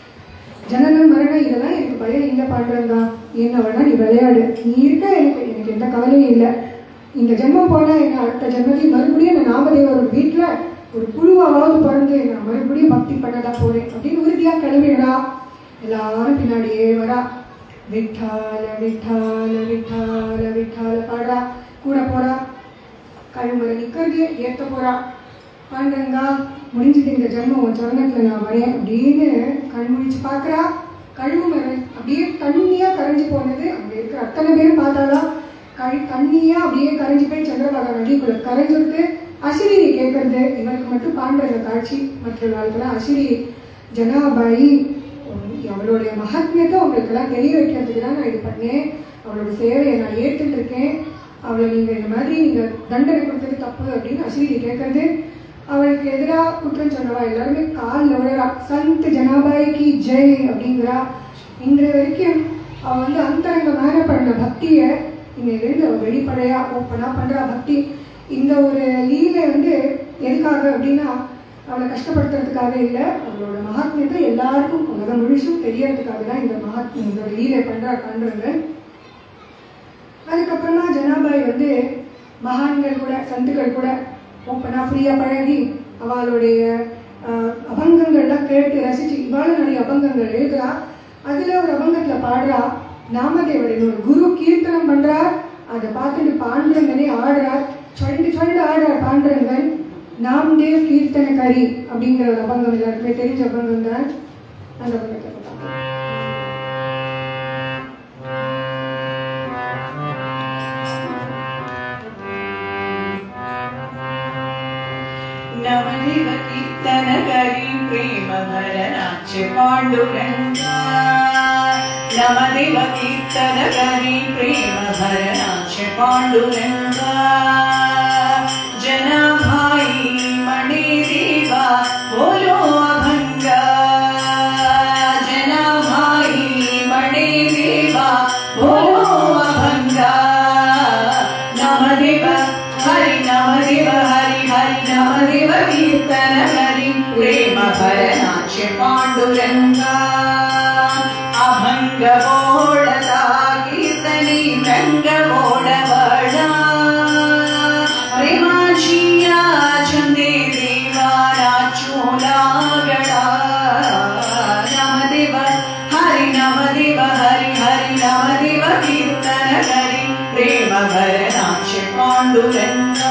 ஜனனம் மரணம் இதெல்லாம் எனக்கு பயம் இல்லை பாடுறதா என்ன வேணா நீ விளையாடு நீ இருக்க எனக்கு எனக்கு எந்த கவலையும் இல்லை இந்த ஜென்மம் போனா என்ன அடுத்த ஜென்மத்தையும் மறுபடியும் நான் நாமதேவர் வீட்டுல ஒரு புழுவாவது பிறந்து நான் மறுபடியும் பக்தி பண்ணதான் போறேன் அப்படின்னு உறுதியா கிளம்பிடுறா எல்லாரும் பின்னாடியே வரா விட்டால விட்டால விட்டால விட்டால பாடுறா கூட போறா கழுமலை நிக்கிறது ஏத்த போறா பாண்டங்கா முடிஞ்சது இந்த ஜென்மம் உன் சரணத்துல நான் வரேன் அப்படின்னு கண் முழிச்சு பார்க்கறா கழுவு மரம் அப்படியே தண்ணியா கரைஞ்சு போனது அங்க இருக்கிற அத்தனை பேரும் பார்த்தாலாம் கழி தண்ணியா அப்படியே கரைஞ்சு போய் சந்திரபாகா நதிக்குள்ள கரைஞ்சிருக்கு அசிரியை கேட்கறது இவருக்கு மட்டும் பாண்டங்க காட்சி மற்ற நாளுக்கெல்லாம் அசிரி ஜனாபாயி உம், அவளுடைய மகாத்மியத்தை உங்களுக்கெல்லாம் தெரிய வைக்கிறதுக்கு தான் நான் இது பண்ணேன் அவளோட சேவையை நான் ஏற்றுட்டு இருக்கேன் அவளை நீங்க இந்த மாதிரி நீங்க தண்டனை கொடுத்தது தப்பு அப்படின்னு அசிரி கேட்கறது அவளுக்கு எதிராக குற்றம் சொன்னவா எல்லாருமே காலில் விழுறா சந்த் ஜனாபாய்க்கு ஜெய் அப்படிங்கிறா இன்று வரைக்கும் அவ வந்து அந்தரங்கமான பண்ண பக்தியை இன்னையிலேருந்து அவள் வெளிப்படையா ஓப்பனாக பண்றா பக்தி இந்த ஒரு லீலை வந்து எதுக்காக அப்படின்னா அவளை கஷ்டப்படுத்துறதுக்காக இல்லை அவளோட மகாத்மியத்தை எல்லாருக்கும் உலகம் முழுசும் தெரியறதுக்காக தான் இந்த மகாத்மியம் இந்த ஒரு லீலை பண்றா பண்றாங்க அதுக்கப்புறமா ஜனாபாய் வந்து மகான்கள் கூட சந்துக்கள் கூட ஓப்பனாக ஃப்ரீயாக பழகி அவளுடைய ஆஹ், அபங்கங்கள்லாம் கேட்டு ரசிச்சு இவாளும் நிறைய அபங்கங்கள் எழுதுறா அதுல ஒரு அபங்கத்துல பாடுறா நாமதேவரின் ஒரு குரு கீர்த்தனம் பண்றார் அதை பார்த்துட்டு பாண்டங்கனே ஆடுறார் சொல்லிட்டு சொல்லிட்டு ஆடுறார் பாண்டரங்கன் நாம்தேவ் கீர்த்தன கரி அப்படிங்கிற ஒரு அபங்கம் எல்லாருக்குமே தெரிஞ்ச அபங்கம் தான் அந்த அபங்கத்தை பார்க்கலாம். नवनिव कीर्तनकरी प्रेम भरनाच्य पाण्डुरङ्गा नवनिव कीर्तनकरी प्रेम भरनाच्य पाण्डुरङ्गा जनाभाई मणिदेवा बोलो अभङ्गा जनाभाई मणिदेवा बोलो अभङ्गा नमदेव हरि नमदेव हरि हरि नमदेव कीर्तन हरि प्रेम भरनाच्य पाण्डुरङ्गा अभङ्ग बोडता कीर्तनी रङ्ग बोडवडा प्रेमाजिया चन्दे देवा राचोलागडा नमदेव हरि नमदेव हरि हरि नमदेव कीर्तन हरि प्रेम भरनाच्य पाण्डुरङ्गा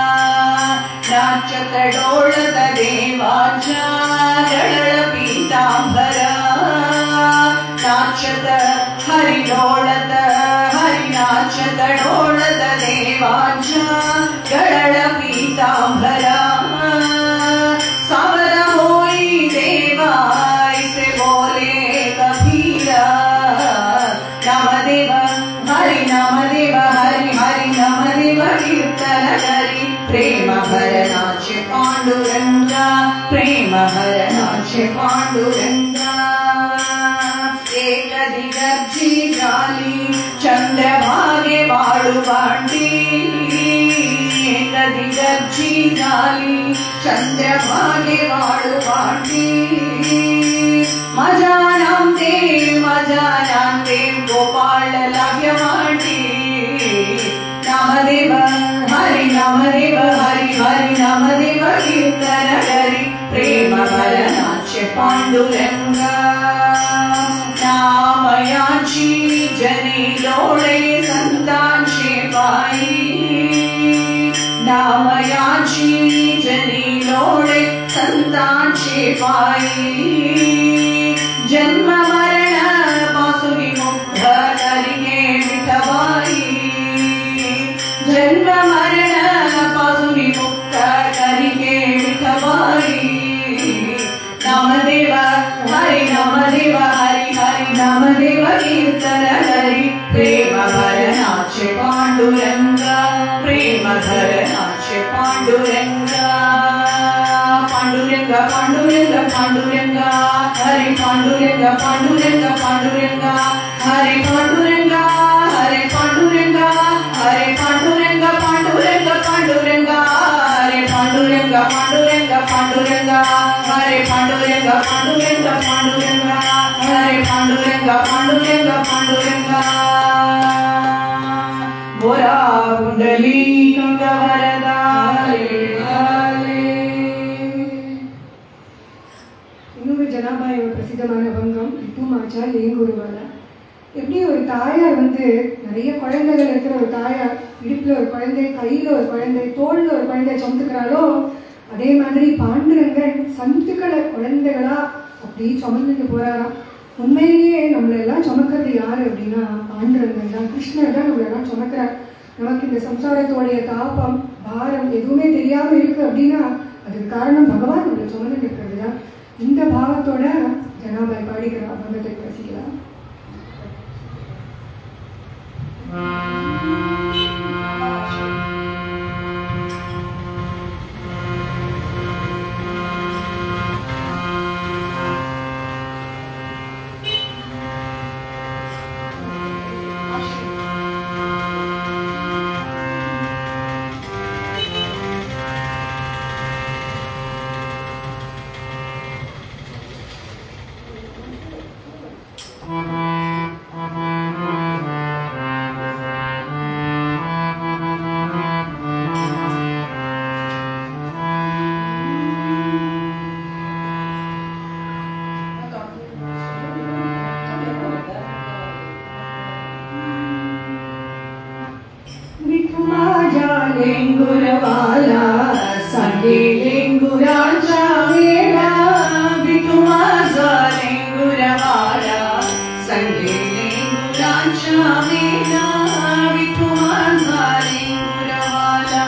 नाच्यतडोळद देवाच्या गडळ पीताम्बरा नाच्यत हरिडोळद हरिनाचद डोळद देवाच्या गडळ पीतांबरा सावर होई देवायसे बोले कबीरा नामदेव हरि नामदेव हरि हरि नामदेव कीर्तन करी प्रेम भरनाचे पांडुरंगा प्रेम भरनाचे पांडुरंगा एक दिगर्जी जाली चंद्रभागे वाळू भांडी एक दिगर्जी झाली चंद्रभागे वाळू भांडी माझा नामदेव माझा नामदेव गोपाळ लागे मांडी नामदेव हरि नामदेव हरि हरि नामदेव कीर्तन करी प्रेम भरनाचे पांडुरंगा नामयाची जनी लोळे संतांचे पायी नामयाची जनी लोळे संतांचे पायी जन्म मरण पासून मुक्त करिगे विठबाई जन्म मरण पासून मुक्त करिगे विठबाई नामदेव हरि नामदेव हरि हरि नामदेव कीर्तन करी प्रेम भरनाचे पांडुरंगा प्रेम भरनाचे पांडुरंगा पांडुरंगा पांडुरंगा पांडुरंगा हरि पांडुरंगा पांडुरंगा पांडुरंगा हरि पांडुरंगा हरे पांडुरंगा हरे पांडुरंगा पांडुरंगा पांडुरंगा हरे पांडुरंगा पांडुरंगा पांडुरंगा हरे पांडुरंगा पांडुरंगा पांडुरंगा हरे पांडुरंगा पांडुरंगा पांडुरंगा बोरा कुंडली वरदा இன்னொரு ஜனாபாயோட பிரசித்தமான பங்கம் விட்டுமாச்சா லேங்குருவாலா எப்படி ஒரு தாயார் வந்து நிறைய குழந்தைகள் இருக்கிற ஒரு தாயார் இடுப்புல ஒரு குழந்தை கையில ஒரு குழந்தை தோல்ல ஒரு குழந்தை சுமந்துக்கிறாளோ அதே மாதிரி பாண்டுரங்கன் சந்துக்களை குழந்தைகளா அப்படி சுமந்துட்டு போறாராம் உண்மையிலேயே நம்மளை எல்லாம் சுமக்கிறது யாரு அப்படின்னா பாண்டுரங்கன் தான் கிருஷ்ணர் தான் நம்மளை எல்லாம் சுமக்கிறார் நமக்கு இந்த சம்சாரத்தோடைய தாபம் பாரம் எதுவுமே தெரியாம இருக்கு அப்படின்னா அதுக்கு காரணம் பகவான் நம்மளை சுமந்துட்டு இருக்கிறது தான் இந்த பாவத்தோட ஜனாபாய் பாடிக்கிறா பகத்தை ரசிக்கலாம் माझ्या लेंगुरवाला सांगे लेंगुराच्या वेळा विठू माझा लेंगुरवाला सांगे लेंगुराच्या वेळा विठू माझा लेंगुरवाला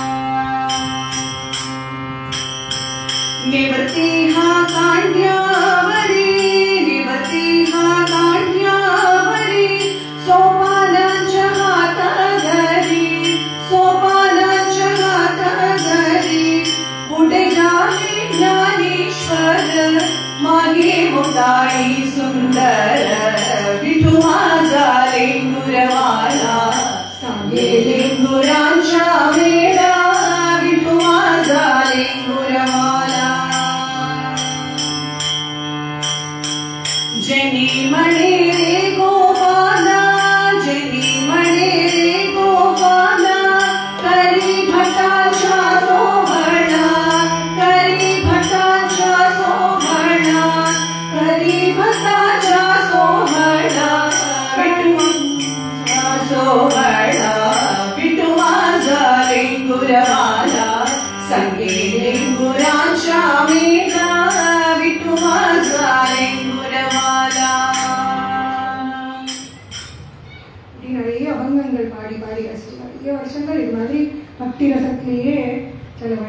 निवती हा काढण्यावरी निवती हा काढण्यावरी सोपानाच्या हात धरी सोपानाच्या हात धरी पुढे जाणे ज्ञानेश्वर मागे मुक्ताई सुंदर विठू माझा लेंगुरवाला सांगे लेंगुरांच्या वेळा विठू माझा लेंगुरवाला जनी म्हणे रे गोपाला जनी म्हणे रे गोपाला करी भटाच्या सोहळा करी भटाच्या सोहळा करी भटाच्या सोहळा विठुमाचा सोहळा विठू माझा लेंगुरवाला संगे लेंगुराच्या मेला विठू माझा लेंगुरवाला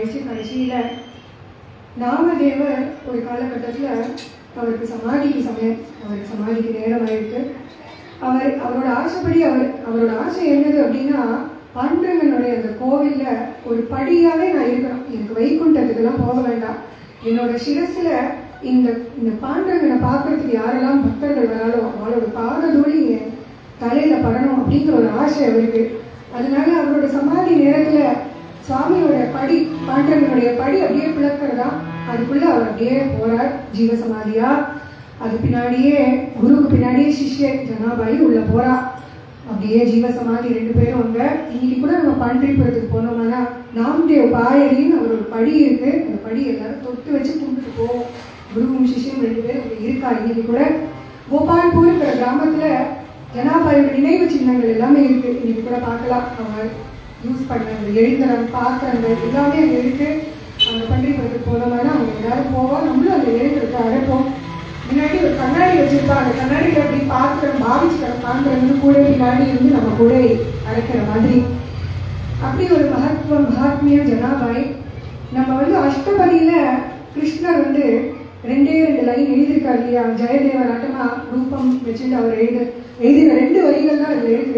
ஆயிடுச்சு கடைசியில நாமதேவர் ஒரு காலகட்டத்துல அவருக்கு சமாதிக்கு சமயம் அவருக்கு சமாதிக்கு நேரம் ஆயிருக்கு அவர் அவரோட ஆசைப்படி அவர் அவரோட ஆசை என்னது அப்படின்னா பாண்டவனுடைய அந்த கோவில்ல ஒரு படியாவே நான் இருக்கணும் எனக்கு வைகுண்டத்துக்கெல்லாம் போக வேண்டாம் என்னோட சிரசுல இந்த இந்த பாண்டவனை பார்க்கறதுக்கு யாரெல்லாம் பக்தர்கள் வராலோ அவளோட பாததூளி என் தலையில படணும் அப்படிங்கிற ஒரு ஆசை அவருக்கு அதனால அவரோட சமாதி நேரத்துல சுவாமியோட படி பாண்டவனுடைய படி அப்படியே பிளக்கிறதா அதுக்குள்ள அவர் அப்படியே போறார் ஜீவசமாதியா அது பின்னாடியே குருக்கு பின்னாடியே சிஷ்ய ஜனாபாயி உள்ள போறா அப்படியே ஜீவசமாதி ரெண்டு பேரும் அங்க இன்னைக்கு கூட நம்ம பண்டிரிபுரத்துக்கு போனோம்னா நாம்தேவ் பாயரின்னு அவர் ஒரு படி இருக்கு அந்த படி எல்லாரும் தொட்டு வச்சு கும்பிட்டு போவோம் குருவும் சிஷ்யம் ரெண்டு பேரும் அங்க இருக்கா இன்னைக்கு கூட கோபால்பூர்ங்கிற கிராமத்துல ஜனாபாயோட நினைவு சின்னங்கள் எல்லாமே இருக்கு இன்னைக்கு கூட பார்க்கலாம் அவங்க யூஸ் பண்ண அந்த எழுந்தரம் பாத்திரங்கள் எல்லாமே அங்க இருக்கு அந்த பண்டிகைக்கு போனோம்னா அவங்க எல்லாரும் போவோம் நம்மளும் அந்த எழுந்திரத்தை அழைப்போம் முன்னாடி ஒரு கண்ணாடி வச்சிருப்பா அந்த கண்ணாடியில அப்படி பாத்திரம் பாவிச்சுக்கிற பாத்திரம் வந்து கூட பின்னாடி இருந்து நம்ம கூட அழைக்கிற மாதிரி அப்படி ஒரு மகத்துவம் மகாத்மியம் ஜனாபாய் நம்ம வந்து அஷ்டபதியில கிருஷ்ணர் வந்து ரெண்டே ரெண்டு லைன் எழுதியிருக்காரு இல்லையா ஜெயதேவ நாட்டமா ரூபம் வச்சுட்டு அவர் எழுது எழுதின ரெண்டு வரிகள் தான் அதுல இருக்கு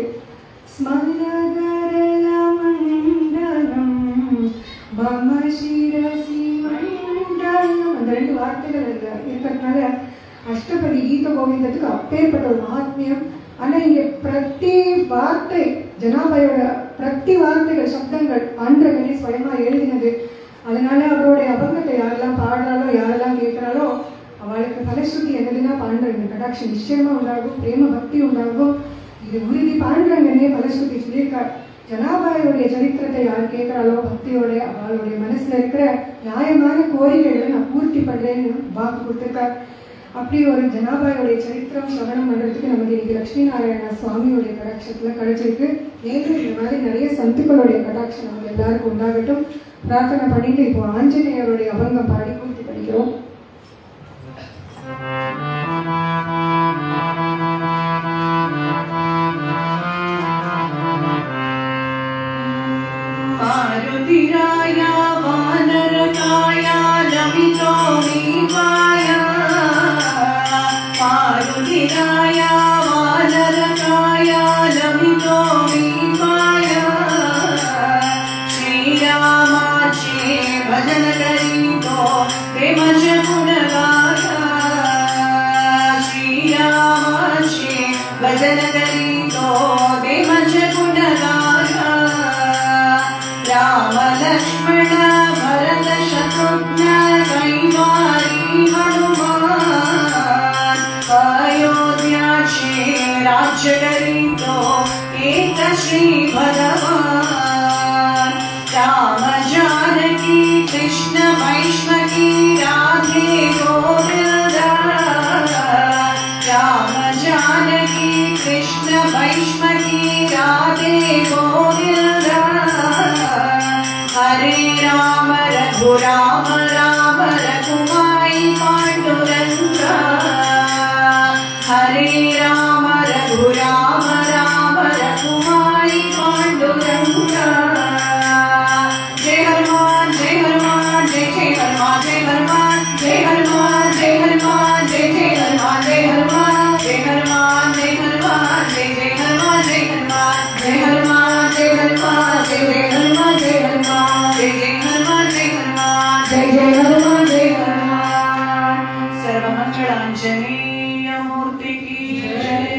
ஸ்மரகரலமண்டலம் மம சிரசி மண்டலம் அந்த ரெண்டு வார்த்தைகள் அதுல இருக்கிறதுனால அஷ்டபதி கீத கோவிந்தத்துக்கு அப்பேற்பட்ட ஒரு மகாத்மியம் ஆனா இங்க பிரதி வார்த்தை ஜனாபாயோட பிரதி வார்த்தைகள் சப்தங்கள் ஆண்டவனே ஸ்வயமா எழுதினது அதனால அவருடைய அபங்கத்தை யாரெல்லாம் பாடுறாலோ யாரெல்லாம் கேட்கிறாளோ அவளுக்கு பலஸ்ருதி என்னதுன்னா பாண்டவங்க கடாட்சி நிச்சயமா உண்டாகும் பிரேம பக்தி உண்டாகும் இது உறுதி பாண்டவங்கனே பலஸ்ருதி சொல்லியிருக்கார் ஜனாபாயோடைய சரித்திரத்தை யார் கேட்கிறாளோ பக்தியோட அவளுடைய மனசுல இருக்கிற நியாயமான கோரிக்கைகளை நான் பூர்த்தி பண்றேன்னு வாக்கு கொடுத்திருக்கார் அப்படி ஒரு ஜனாபாயோடைய சரித்திரம் சவணம் பண்றதுக்கு நமக்கு இன்னைக்கு லட்சுமி நாராயண சுவாமியோடைய கடாட்சத்துல கிடைச்சிருக்கு மேலும் இந்த மாதிரி நிறைய சந்துக்களுடைய கடாட்சம் நமக்கு எல்லாருக்கும் உண்டாகட்டும் பிரார்த்தனை பண்ணிட்டு இப்போ ஆஞ்சநேயருடைய அபங்கம் பாடி பூர்த்தி படிக்கிறோம் मारुतिराय वानरकाय लमितो मीवाय मारुतिराय वानरकाय लमितो मीवाय श्रीरामाचे भजन करीतो प्रेमज गुणगाथा श्रीरामाचे भजन करीतो प्रेमज गुणगाथा राम लक्ष्मण भरत शत्रुघ्न कैवारी हनुमान अयोध्याचे राज्य करीतो एक श्री भगवान राम जानकी कृष्ण वैष्णवी राधे गोविंदा राम जानकी कृष्ण वैष्णवी राधे गोविंदा हरे राम रघुराम राम रघुमाई पांडुरंगा हरे राम रघुराम राम रघुमाई पांडुरंगा जय हनुमान जय हनुमान जय जय हनुमान जय हनुमान जय हनुमान जय हनुमान जय जय हनुमान जय हनुमान जय हनुमान जय हनुमान जय जय हनुमान जय हनुमान जय हनुमान जय हनुमान जय जय हनुमान जय हनुमान जय जय हनुमान जय हनुमान जय जय हनुमान जय हनुमान सर्वमंगलांजनेय मूर्ति की जय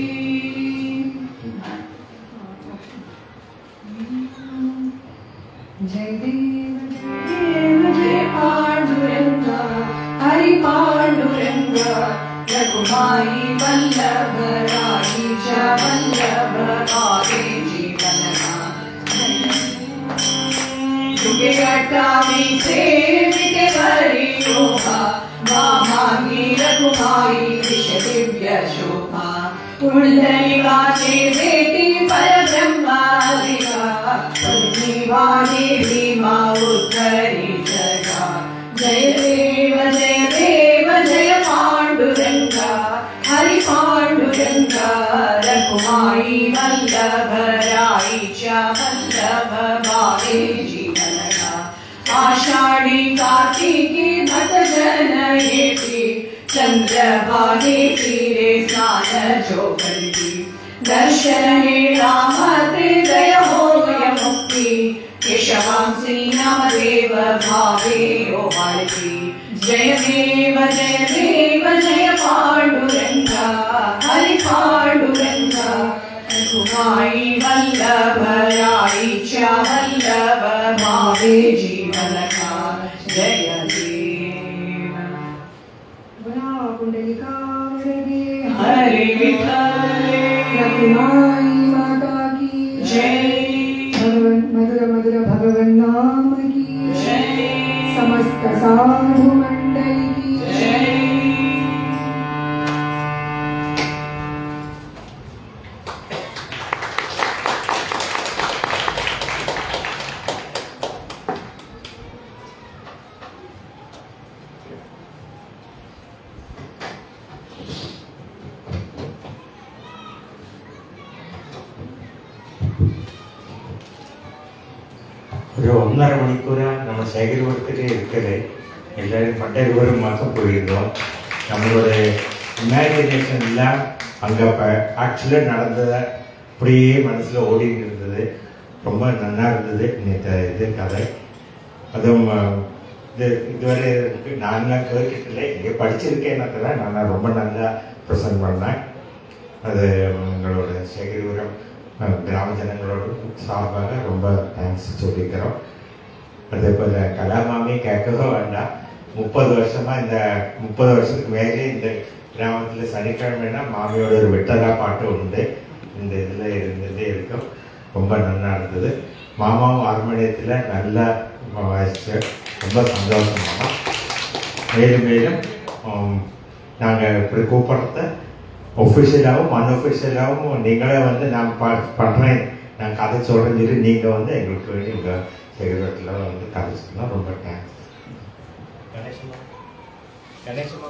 जय देव देव जय पांडुरंगा हरि पांडुरंगा रघुमाई वल्लभ राही च वल्लभ आगे जीवन जुगे अट्टामी से मिटे हरि शोभा मामांगी रघुमाई विष दिव्य शोभा पुंडलिकाचे भेटी परब्रह्मा दिवा वाणी भीमा उद्धरी जगा जय देव जय देव जय पांडुरंगा हरि पांडुरंगा रघुमाई वल्लभ राई च वल्लभ भावे जीवनगा भट जनयेति चन्द्रभागे तीरे स्नान जो करती दर्शन हे राम हृदय हो गय मुक्ति केशवांसी नाम देव भावे ओ भारती जय देव जय देव जय पाण्डुरङ्गा हरि पाण्डुरङ्गा कुमाई वल्लभ राई च वल्लभ भावे जीवन का जय देव बना कुंडलिकावरदे हरे विठ्ठल रघुनाई माता की जय भगवन मधुर मधुर भगवन नाम की जय समस्त साधु मंडल की जय ஒரு ஒன்றரை மணிக்கூரா நம்ம சேகரிபுரத்திலே இருக்குது எல்லாரும் பட்டையூர் மாதம் போயிருந்தோம் நம்மளோட இமேஜினேஷன் எல்லாம் அங்கே இப்போ ஆக்சுவலாக நடந்ததை அப்படியே மனசில் ஓடிட்டு இருந்தது ரொம்ப நல்லா இருந்தது நேற்று இது கதை அதுவும் அஹ், இது இதுவரை இருக்கு நான்லாம் கேட்டுட்டில்லை இங்கே படிச்சிருக்கேன் தான் நான் ரொம்ப நல்லா ப்ரெசென்ட் பண்ணேன் அது எங்களோட சேகரிபுரம் அஹ், கிராம ஜனங்களோட சார்பாக ரொம்ப தேங்க்ஸ் சொல்லிக்கிறோம் அதே போல் கலாமாமி கேட்கவே வேண்டாம் முப்பது வருஷமா இந்த முப்பது வருஷத்துக்கு மேலே இந்த கிராமத்தில் சனிக்கிழமைனா மாமியோட ஒரு வெட்டலா பாட்டு உண்டு இந்த இதில் இருந்ததே இருக்கும் ரொம்ப நல்லா இருந்தது மாமாவும் ஹார்மோனியத்தில் நல்லா வாசிச்சு ரொம்ப சந்தோஷம் மாமா மேலும் மேலும் நாங்கள் இப்படி கூப்பிட்றத ஒஃபிஷியலாகவும் அன்ஒஃபிஷியலாகவும் நீங்களே வந்து நான் ப பண்ணுறேன் நான் கதை சொல்கிறேன்னு சொல்லி நீங்கள் வந்து எங்களுக்கு வேண்டி உங்கள் சேகரத்தில் வந்து கதை சொல்லலாம் ரொம்ப தேங்க்ஸ் கணேசமா கணேசமா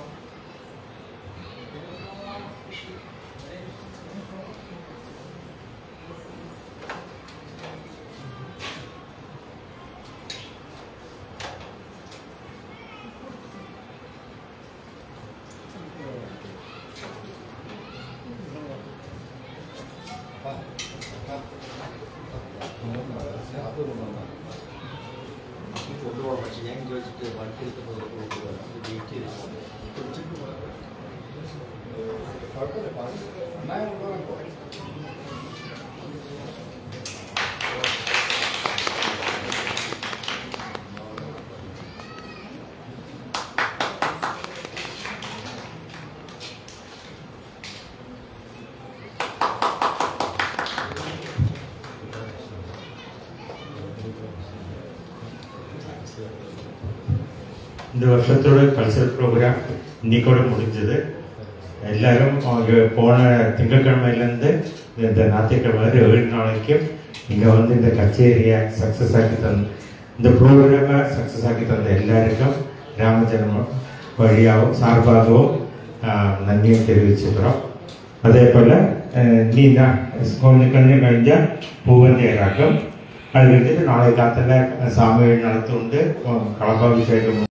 കൊണ്ടുപോകാൻ പക്ഷേ ഞാൻ ചോദിച്ചിട്ട് വണ്ടി എടുത്തപ്പോൾ കൊണ്ടുപോകാം വെയിറ്റ് ചെയ്ത് இந்த வருஷத்தோட கல்ச்சரல் ப்ரோக்ராம் இன்னைக்கோட முடிஞ்சது எல்லாரும் அவங்க போன திங்கட்கிழமையிலேருந்து இந்த ஞாயிற்றுக்கிழமை வரை ஏழு நாளைக்கும் இங்கே வந்து இந்த கச்சேரியை சக்ஸஸ் ஆக்கி தந்த இந்த ப்ரோக்ராமை சக்ஸஸ் ஆக்கி தந்த எல்லாருக்கும் கிராம ஜனம் வழியாகவும் சார்பாகவும் ஆஹ், நன்றியும் தெரிவிச்சுக்கிறோம் அதே போல் நீ தான் கொஞ்சம் கொஞ்சம் കഴിഞ്ഞാൽ പൂവന്തേരാക്കും അത് കഴിഞ്ഞിട്ട് നാളെ കാത്തല്ല സ്വാമികൾ നടത്തുകൊണ്ട് കളഭാഭിഷേകം